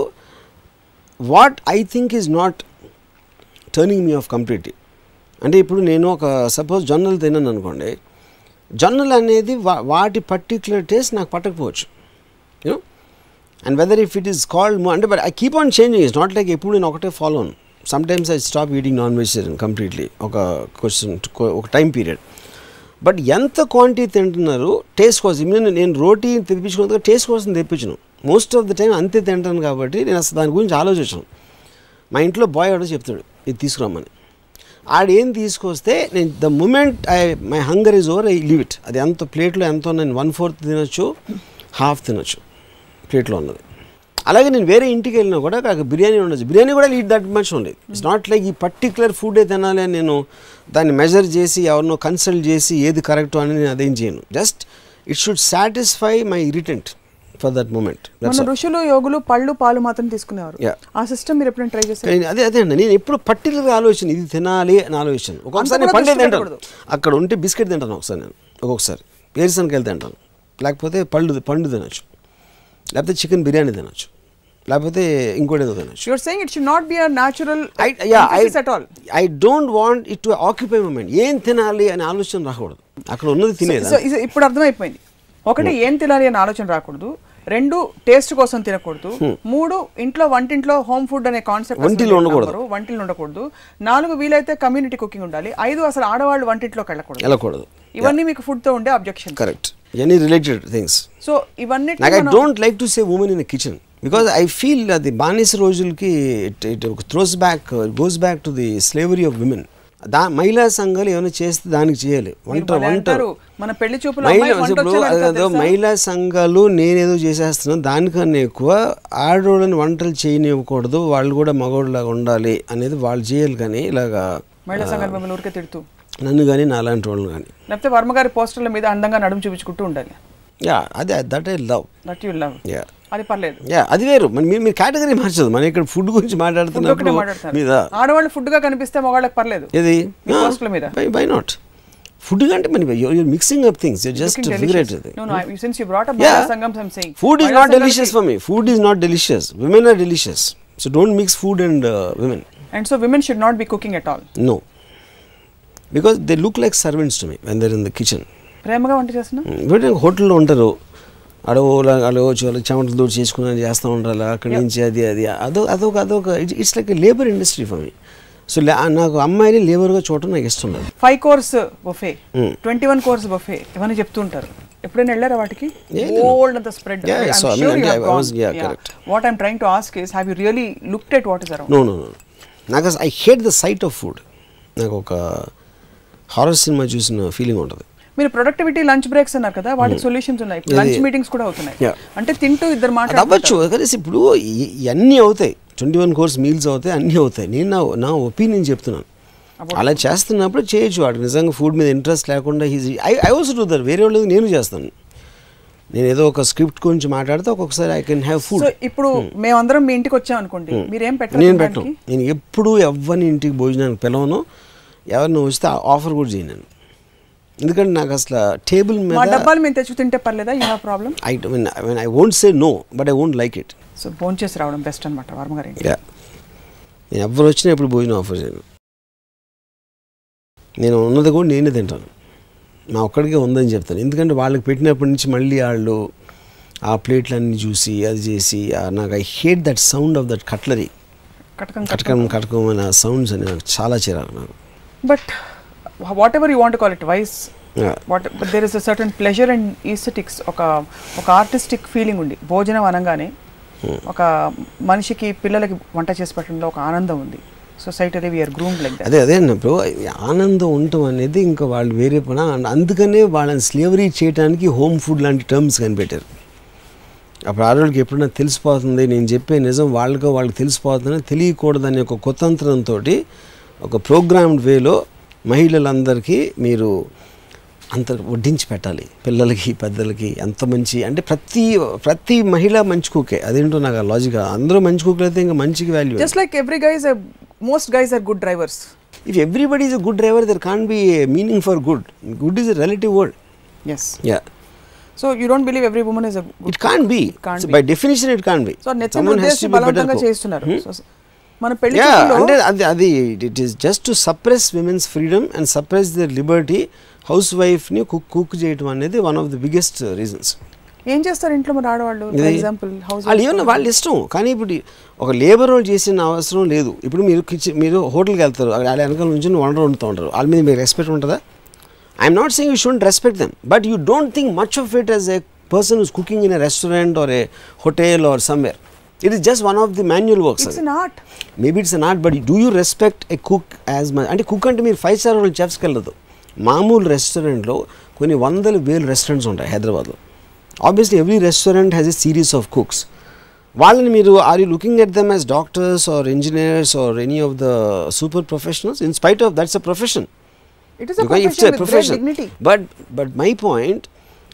what I think is not turning me off completely అంటే ఇప్పుడు నేను ఒక సపోజ్ జొన్నలు తిన్నాను అనుకోండి జొన్నలు అనేది వా వాటి పర్టిక్యులర్ టేస్ట్ నాకు పట్టకపోవచ్చు you know and whether if it is called అంటే but I keep on changing it's not like ఎప్పుడు నేను ఒకటే ఫాలో అను sometimes I stop eating non vegetarian completely ఒక క్వశ్చన్ ఒక టైం పీరియడ్ బట్ ఎంత క్వాంటిటీ తింటున్నారు టేస్ట్ కోసం నేను నేను రోటీ తెప్పించుకున్న టేస్ట్ కోసం తెప్పించను మోస్ట్ ఆఫ్ ద టైం అంతే తింటాను కాబట్టి నేను అసలు దాని గురించి ఆలోచించను మా ఇంట్లో బాయ్ ఆర్డర్ చెప్తాడు ఇది తీసుకురమ్మని ఆడు ఏం తీసుకొస్తే నేను the moment I my hunger is over I leave it అది ఎంత ప్లేట్లో ఎంతో నేను వన్ ఫోర్త్ తినొచ్చు హాఫ్ తినొచ్చు ప్లేట్లో ఉన్నది అలాగే నేను వేరే ఇంటికి వెళ్ళినా కూడా నాకు బిర్యానీ ఉండొచ్చు బిర్యానీ కూడా లీడ్ దట్ మచ్ ఉంది ఇట్స్ నాట్ లైక్ ఈ పర్టికులర్ ఫుడే తినాలి అని నేను దాన్ని మెజర్ చేసి ఎవరినో కన్సల్ట్ చేసి ఏది కరెక్ట్ అని నేను అదేం చేయను just it should satisfy my irritant for that moment మన ఋషులు యోగులు పళ్ళు పాలు మాత్రం తీసుకునేవారు Yeah. ఆ సిస్టమ్ మీరు ఎప్పుడైనా ట్రై చేశారు కానీ అదే అదే అండి నేను ఎప్పుడు పర్టికులర్గా ఆలోచన ఇది తినాలి అని ఆలోచన ఒక్కొక్కసారి అంత నేను కూడా పండే దృష్టి తింటాను పెట్టకూడదు. అక్కడ ఉంటే బిస్కెట్ తింటాను ఒకసారి నేను ఒక్కొక్కసారి వేరుశనగకాయలు తింటాను లేకపోతే పళ్ళు పండు తినొచ్చు లేకపోతే చికెన్ బిర్యానీ తినొచ్చు లేకపోతే ఇంకోటి ఏదో తినొచ్చు you're saying it should not be a natural I yeah I at all I don't want it to occupy moment ఏం తినాలి అనే ఆలోచన రాకూడదు అక్కడ ఉన్నది తినేది సో ఇది ఇప్పుడు అర్థమైపోయింది ఒకటి ఏం తినాలి అనే ఆలోచన రాకూడదు రెండు టేస్ట్ కోసం తినకూడదు మూడు ఇంట్లో వంటింట్లో హోమ్ ఫుడ్ అనే కాన్సెప్ట్ వంటిలో ఉండకూడదు. వంటిలో ఉండకూడదు నాలుగు వీలైతే కమ్యూనిటీ కుకింగ్ ఉండాలి ఐదు అసలు ఆడవాళ్ళు వంటింట్లోకి వెళ్ళకూడదు వెళ్ళకూడదు ఇవన్నీ మీకు ఫుడ్ తో ఉండే objection correct any related things so ఇవన్నీ నాకు I don't like to say women in kitchen because I feel అది బానిస రోజులకి it it throws back goes back to the slavery of women దా మహిళా సంఘాలు ఏమైనా చేస్తే దానికి చేయాలి వంట వంట మన పెళ్లి చూపులు మహిళ అమ్మాయికి వంట ఇప్పుడు వచ్చేలా అదేదో తెలుసా? మహిళా సంఘాలు నేనేదో చేసేస్తున్నాను దానికన్నా ఎక్కువ ఆడవాళ్ళని వంటలు చేయనివ్వకూడదు వాళ్ళు కూడా మగవాళ్ళలాగా ఉండాలి అనేది వాళ్ళు చేయాలి కానీ ఇలాగా మహిళా సంఘాలు మిమ్మల్ని ఊరికే తిడుతూ నన్ను కానీ నాలాంటి వాళ్ళని కానీ లేకపోతే వర్మ గారి పోస్టర్ల మీద అందంగా నడుము చూపించుకుంటూ ఉండాలి యా అదే that I love that you love yeah అది పర్లేదు యా అది వేరు మన మీరు మీరు కేటగిరీ మార్చదు మనం ఇక్కడ ఫుడ్ గురించి ఫుడ్ ఒకటే మాట్లాడుతున్నప్పుడు మాట్లాడతారు మీద ఆడవాళ్ళు ఫుడ్ గా కనిపిస్తే మగవాళ్ళకి పర్లేదు ఏది మీ పోస్టుల మీద. బై బై నాట్ ఫుడ్ కంటే మన you're mixing up things just Looking figure delicious. It No, no, I- since you brought up Yeah. Mahila Sangam, I'm saying. Food is Mahila not Sangam delicious ki- for me food is not delicious women are delicious so don't mix food and women And so women should not be cooking at all. No because they look like servants to me when they're in the kitchen ప్రేమగా వంట చేస్తున్నా ఇప్పుడు హోటల్లో ఉంటారు అడవులా అడవ చెమటలు దూడి చేసుకుని చేస్తూ ఉంటారు అక్కడి నుంచి అది అది అదో అదొక అదొక it's like labour industry for me so నాకు అమ్మాయిని లేబర్గా చూడటం నాకు ఇష్టం లేదు five course buffet Hmm. Twenty one course buffet ఇవన్నీ చెప్తూ ఉంటారు ఎప్పుడైనా వెళ్ళారా వాటికి Yeah, no. ఓల్డ్ అంత spread Yeah, so I mean, I was- yeah, correct. What I'm trying to ask is have you really looked at what is around no no no నాకు I hate the sight of food నాకు ఒక హారర్ సినిమా చూసిన ఫీలింగ్ ఉంటుంది మీరు ప్రొడక్టివిటీ లంచ్ బ్రేక్స్ అన్నారు కదా వాటికి సొల్యూషన్స్ ఉన్నాయి లంచ్ మీటింగ్స్ కూడా అవుతున్నాయి Yeah. అంటే తింటూ ఇద్దరు అది అవ్వచ్చు మాట్లాడుతున్నారు కలిసి ఇప్పుడు ఇ- ఇవన్నీ అవుతాయి ట్వంటీ వన్ కోర్స్ మీల్స్ అవుతాయి అన్నీ అవుతాయి నేను నా నా ఒపీనియన్ చెప్తున్నాను అలా చేస్తున్నప్పుడు చేయొచ్చు వాడు నిజంగా ఫుడ్ మీద ఇంట్రెస్ట్ లేకుండా easy I I also do there వేరే వాళ్ళు నేను చేస్తాను నేను ఏదో ఒక స్క్రిప్ట్ గురించి మాట్లాడితే ఒక్కొక్కసారి I can have food so ఇప్పుడు మేమందరం మీ ఇంటికి వచ్చాం అనుకోండి మీరేం పెట్టారు నేను పెట్టను నేను ఎప్పుడూ ఎవరిని ఇంటికి భోజనానికి పిలవను ఎవరిని వస్తే ఆఫర్ కూడా చేయను నేను ఎందుకంటే నాకు అసలు టేబుల్ మా మీద డబ్బాలు మేము తెచ్చి తింటే పర్లేదా you have problem I mean I won't say no but I won't like it so భోంచేసి చేసి రావడం బెస్ట్ అనమాట వర్మ గారి ఇంటికి. యా నేను ఎవరు వచ్చినా ఎప్పుడు భోజనం ఆఫర్ చేయను నేను ఉన్నది కూడా నేనే తింటాను నా ఒక్కడికే ఉందని చెప్తాను ఎందుకంటే వాళ్ళకి పెట్టినప్పటి నుంచి మళ్ళీ వాళ్ళు ఆ ప్లేట్లన్నీ చూసి అది చేసి ఆ నాకు I hate that sound of that cutlery కటకం కటకం కటకం అనే సౌండ్స్ అని నాకు చాలా చిరాకు నాకు but whatever you want call it wise Yeah. What but there is a certain pleasure and aesthetics ఒక ఒక ఆర్టిస్టిక్ ఫీలింగ్ ఉంది భోజనం అనగానే ఒక మనిషికి పిల్లలకి వంట చేసి పెట్టడంలో ఒక ఆనందం ఉంది society we're groom like that అదే అదే అన్నప్పుడు ఆనందం ఉండటం అనేది ఇంకా వాళ్ళు వేరే పని అండ్ అందుకనే వాళ్ళని స్లేవరీ చేయడానికి హోమ్ ఫుడ్ లాంటి టర్మ్స్ కనిపెట్టారు అప్పుడు ఆడవాళ్ళకి ఎప్పుడైనా తెలిసిపోతుంది నేను చెప్పే నిజం వాళ్ళకో వాళ్ళకి తెలిసిపోతుందని తెలియకూడదనే ఒక కుతంత్రంతో ఒక ప్రోగ్రామ్డ్ వేలో మహిళలందరికీ మీరు అంత వడ్డించి పెట్టాలి పిల్లలకి పెద్దలకి ఎంత మంచి అంటే ప్రతి ప్రతి మహిళ మంచి కుకే అదేంటో నాకు ఆ లాజిక్ అందరూ మంచి కుక్కలు అయితే ఇంకా మంచికి value just like every guys most guys are good drivers If everybody is a good driver, there can't be a meaning for good. Good is a relative word. Yes Yeah. So you don't believe every women is It can't be. Can't So be. by definition, it can't be. So నెత్తిన Someone has ఉద్దేశించి to be better బలవంతంగా cook. చేస్తున్నారు Hmm? So, మన పెళ్లి Yeah, చూపుల్లో అంటే అది అది it is just to suppress women's freedom and suppress their liberty house వైఫ్ని కుక్ కుక్ చేయడం అనేది one of the biggest reasons ఏం చేస్తారు ఇంట్లో మన ఆడవాళ్ళు ఫర్ ఇది- ఎగ్జాంపుల్ హౌస్ వాళ్ళు ఏమన్నా వాళ్ళ ఇష్టం కానీ ఇప్పుడు ఒక లేబర్ రోల్ చేసిన అవసరం లేదు ఇప్పుడు మీరు కిచెన్ మీరు హోటల్కి వెళ్తారు అక్కడ వాళ్ళ వెనకాల నుంచి వంట వండుతూ ఉంటారు వాళ్ళ మీద మీకు రెస్పెక్ట్ ఉంటుందా I'm not saying you should respect them but you don't think much of it as a person is cooking in a restaurant or a hotel or somewhere it is just one of the manual works it's not maybe it's not but do you respect a cook as much అంటే కుక్ అంటే మీరు ఫైవ్ స్టార్ హోటల్ చెఫ్స్కి వెళ్ళదు మామూలు రెస్టారెంట్లో కొన్ని వందల వేలు రెస్టారెంట్స్ ఉంటాయి హైదరాబాద్లో obviously every restaurant has a series of cooks వాళ్ళని మీరు are you looking at them as doctors or engineers or any of the super professionals in spite of that's a profession it is a because it's profession a with great profession dignity but but my point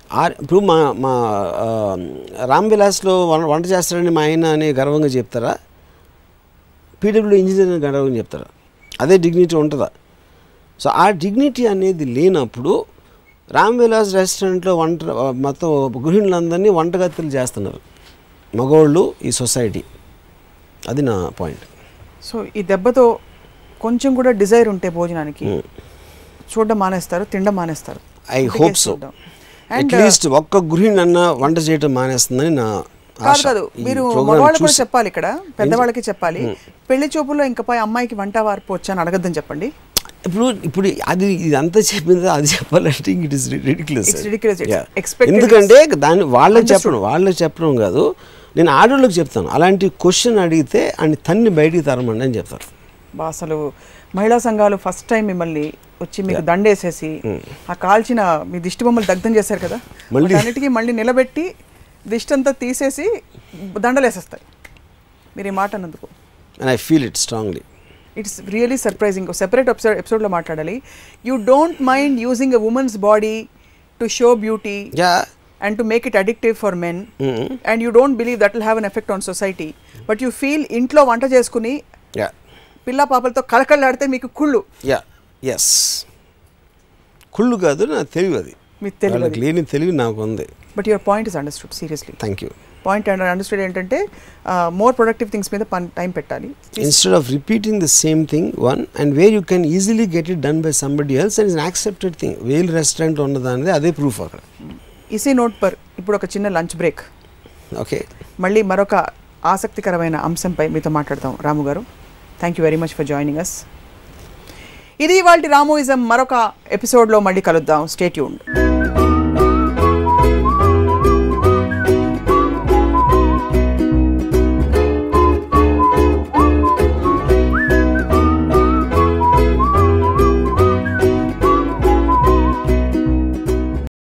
ఆ- ఇప్పుడు మా మా ఆ, రామ్ విలాస్లో వం- వంట చేస్తారని మా ఆయన అని గర్వంగా చెప్తారా పీడబ్ల్యూ ఇంజనీర్ అని గర్వంగా చెప్తారా అదే డిగ్నిటీ ఉంటుందా సో ఆ డిగ్నిటీ అనేది లేనప్పుడు రామ్ విలాస్ రెస్టారెంట్లో వంట మొత్తం గృహిణులందరినీ వంటగతులు చేస్తున్నారు మగవాళ్ళు ఈ సొసైటీ అది నా పాయింట్ సో ఈ దెబ్బతో కొంచెం కూడా డిజైర్ ఉంటే భోజనానికి చూడడం మానేస్తారు తినడం మానేస్తారు ఐ ఇంటికి హోప్ సో చూద్దాం. And, అట్లీస్ట్ ఒక్క గృహిణి అన్న వంట చేయటం మానేస్తుందని నా కాదు ఆశ కాదు ఈ మీరు program మగవాళ్ళు కూడా చూసి. చెప్పాలి ఇక్కడ పెద్దవాళ్ళకి చెప్పాలి పెళ్లి చూపుల్లో ఇంకపై అమ్మాయికి వంట వార్పు వచ్చా అని అడగద్దని చెప్పండి ఇప్పుడు ఇప్పుడు అది ఇదంతా చెప్పింది అది చెప్పాలంటే it is ridiculous It's ridiculous. It's expected. ఎందుకంటే దాన్ని వాళ్ళకి చెప్పడం వాళ్ళకి చెప్పడం కాదు నేను ఆడవాళ్ళకి చెప్తాను అలాంటి క్వశ్చన్ అడిగితే అని తన్ని బయటికి తరమండి అని చెప్తారు బా అసలు మహిళా సంఘాలు ఫస్ట్ టైం మిమ్మల్ని వచ్చి మీకు దండేసేసి ఆ కాల్చిన మీ దిష్టి బొమ్మలు దగ్ధం చేశారు కదా మళ్ళీ- అన్నిటికీ మళ్ళీ నిలబెట్టి దిష్టి అంతా తీసేసి దండలేసేస్తాయి మీరు ఈ మాట అన్నందుకు and I feel it strongly it's really surprising separate episode ఎపిసోడ్లో మాట్లాడాలి you don't mind using a women's body to show beauty yeah and to make it addictive for men and you don't believe that will have an effect on society but you feel ఇంట్లో వంట చేసుకుని యా పిల్ల పాపలతో కళకళలాడితే మీకు కుళ్ళు యా ఎస్ కుళ్ళు కాదు నా తెలివి అది మీకు తెలియదు వాళ్ళకి లేని తెలివి నాకు ఉంది but your point is understood seriously thank you point and understood ఏంటంటే మోర్ ప్రొడక్టివ్ థింగ్స్ మీద పని టైం పెట్టాలి instead of repeating the same thing one and where you can easily get it done by somebody else and it's an accepted thing వేల్ రెస్టారెంట్ ఉన్నదానిది అదే ప్రూఫ్ అక్కడ ఇసీ నోట్ పర్ ఇప్పుడు ఒక చిన్న లంచ్ బ్రేక్ ఓకే మళ్ళీ మరొక ఆసక్తికరమైన అంశంపై మీతో మాట్లాడతాం Ramu garu thank you very much for joining us ఇది ఇవాళ రామోయిజం మరొక ఎపిసోడ్లో మళ్ళీ కలుద్దాం స్టేట్యూన్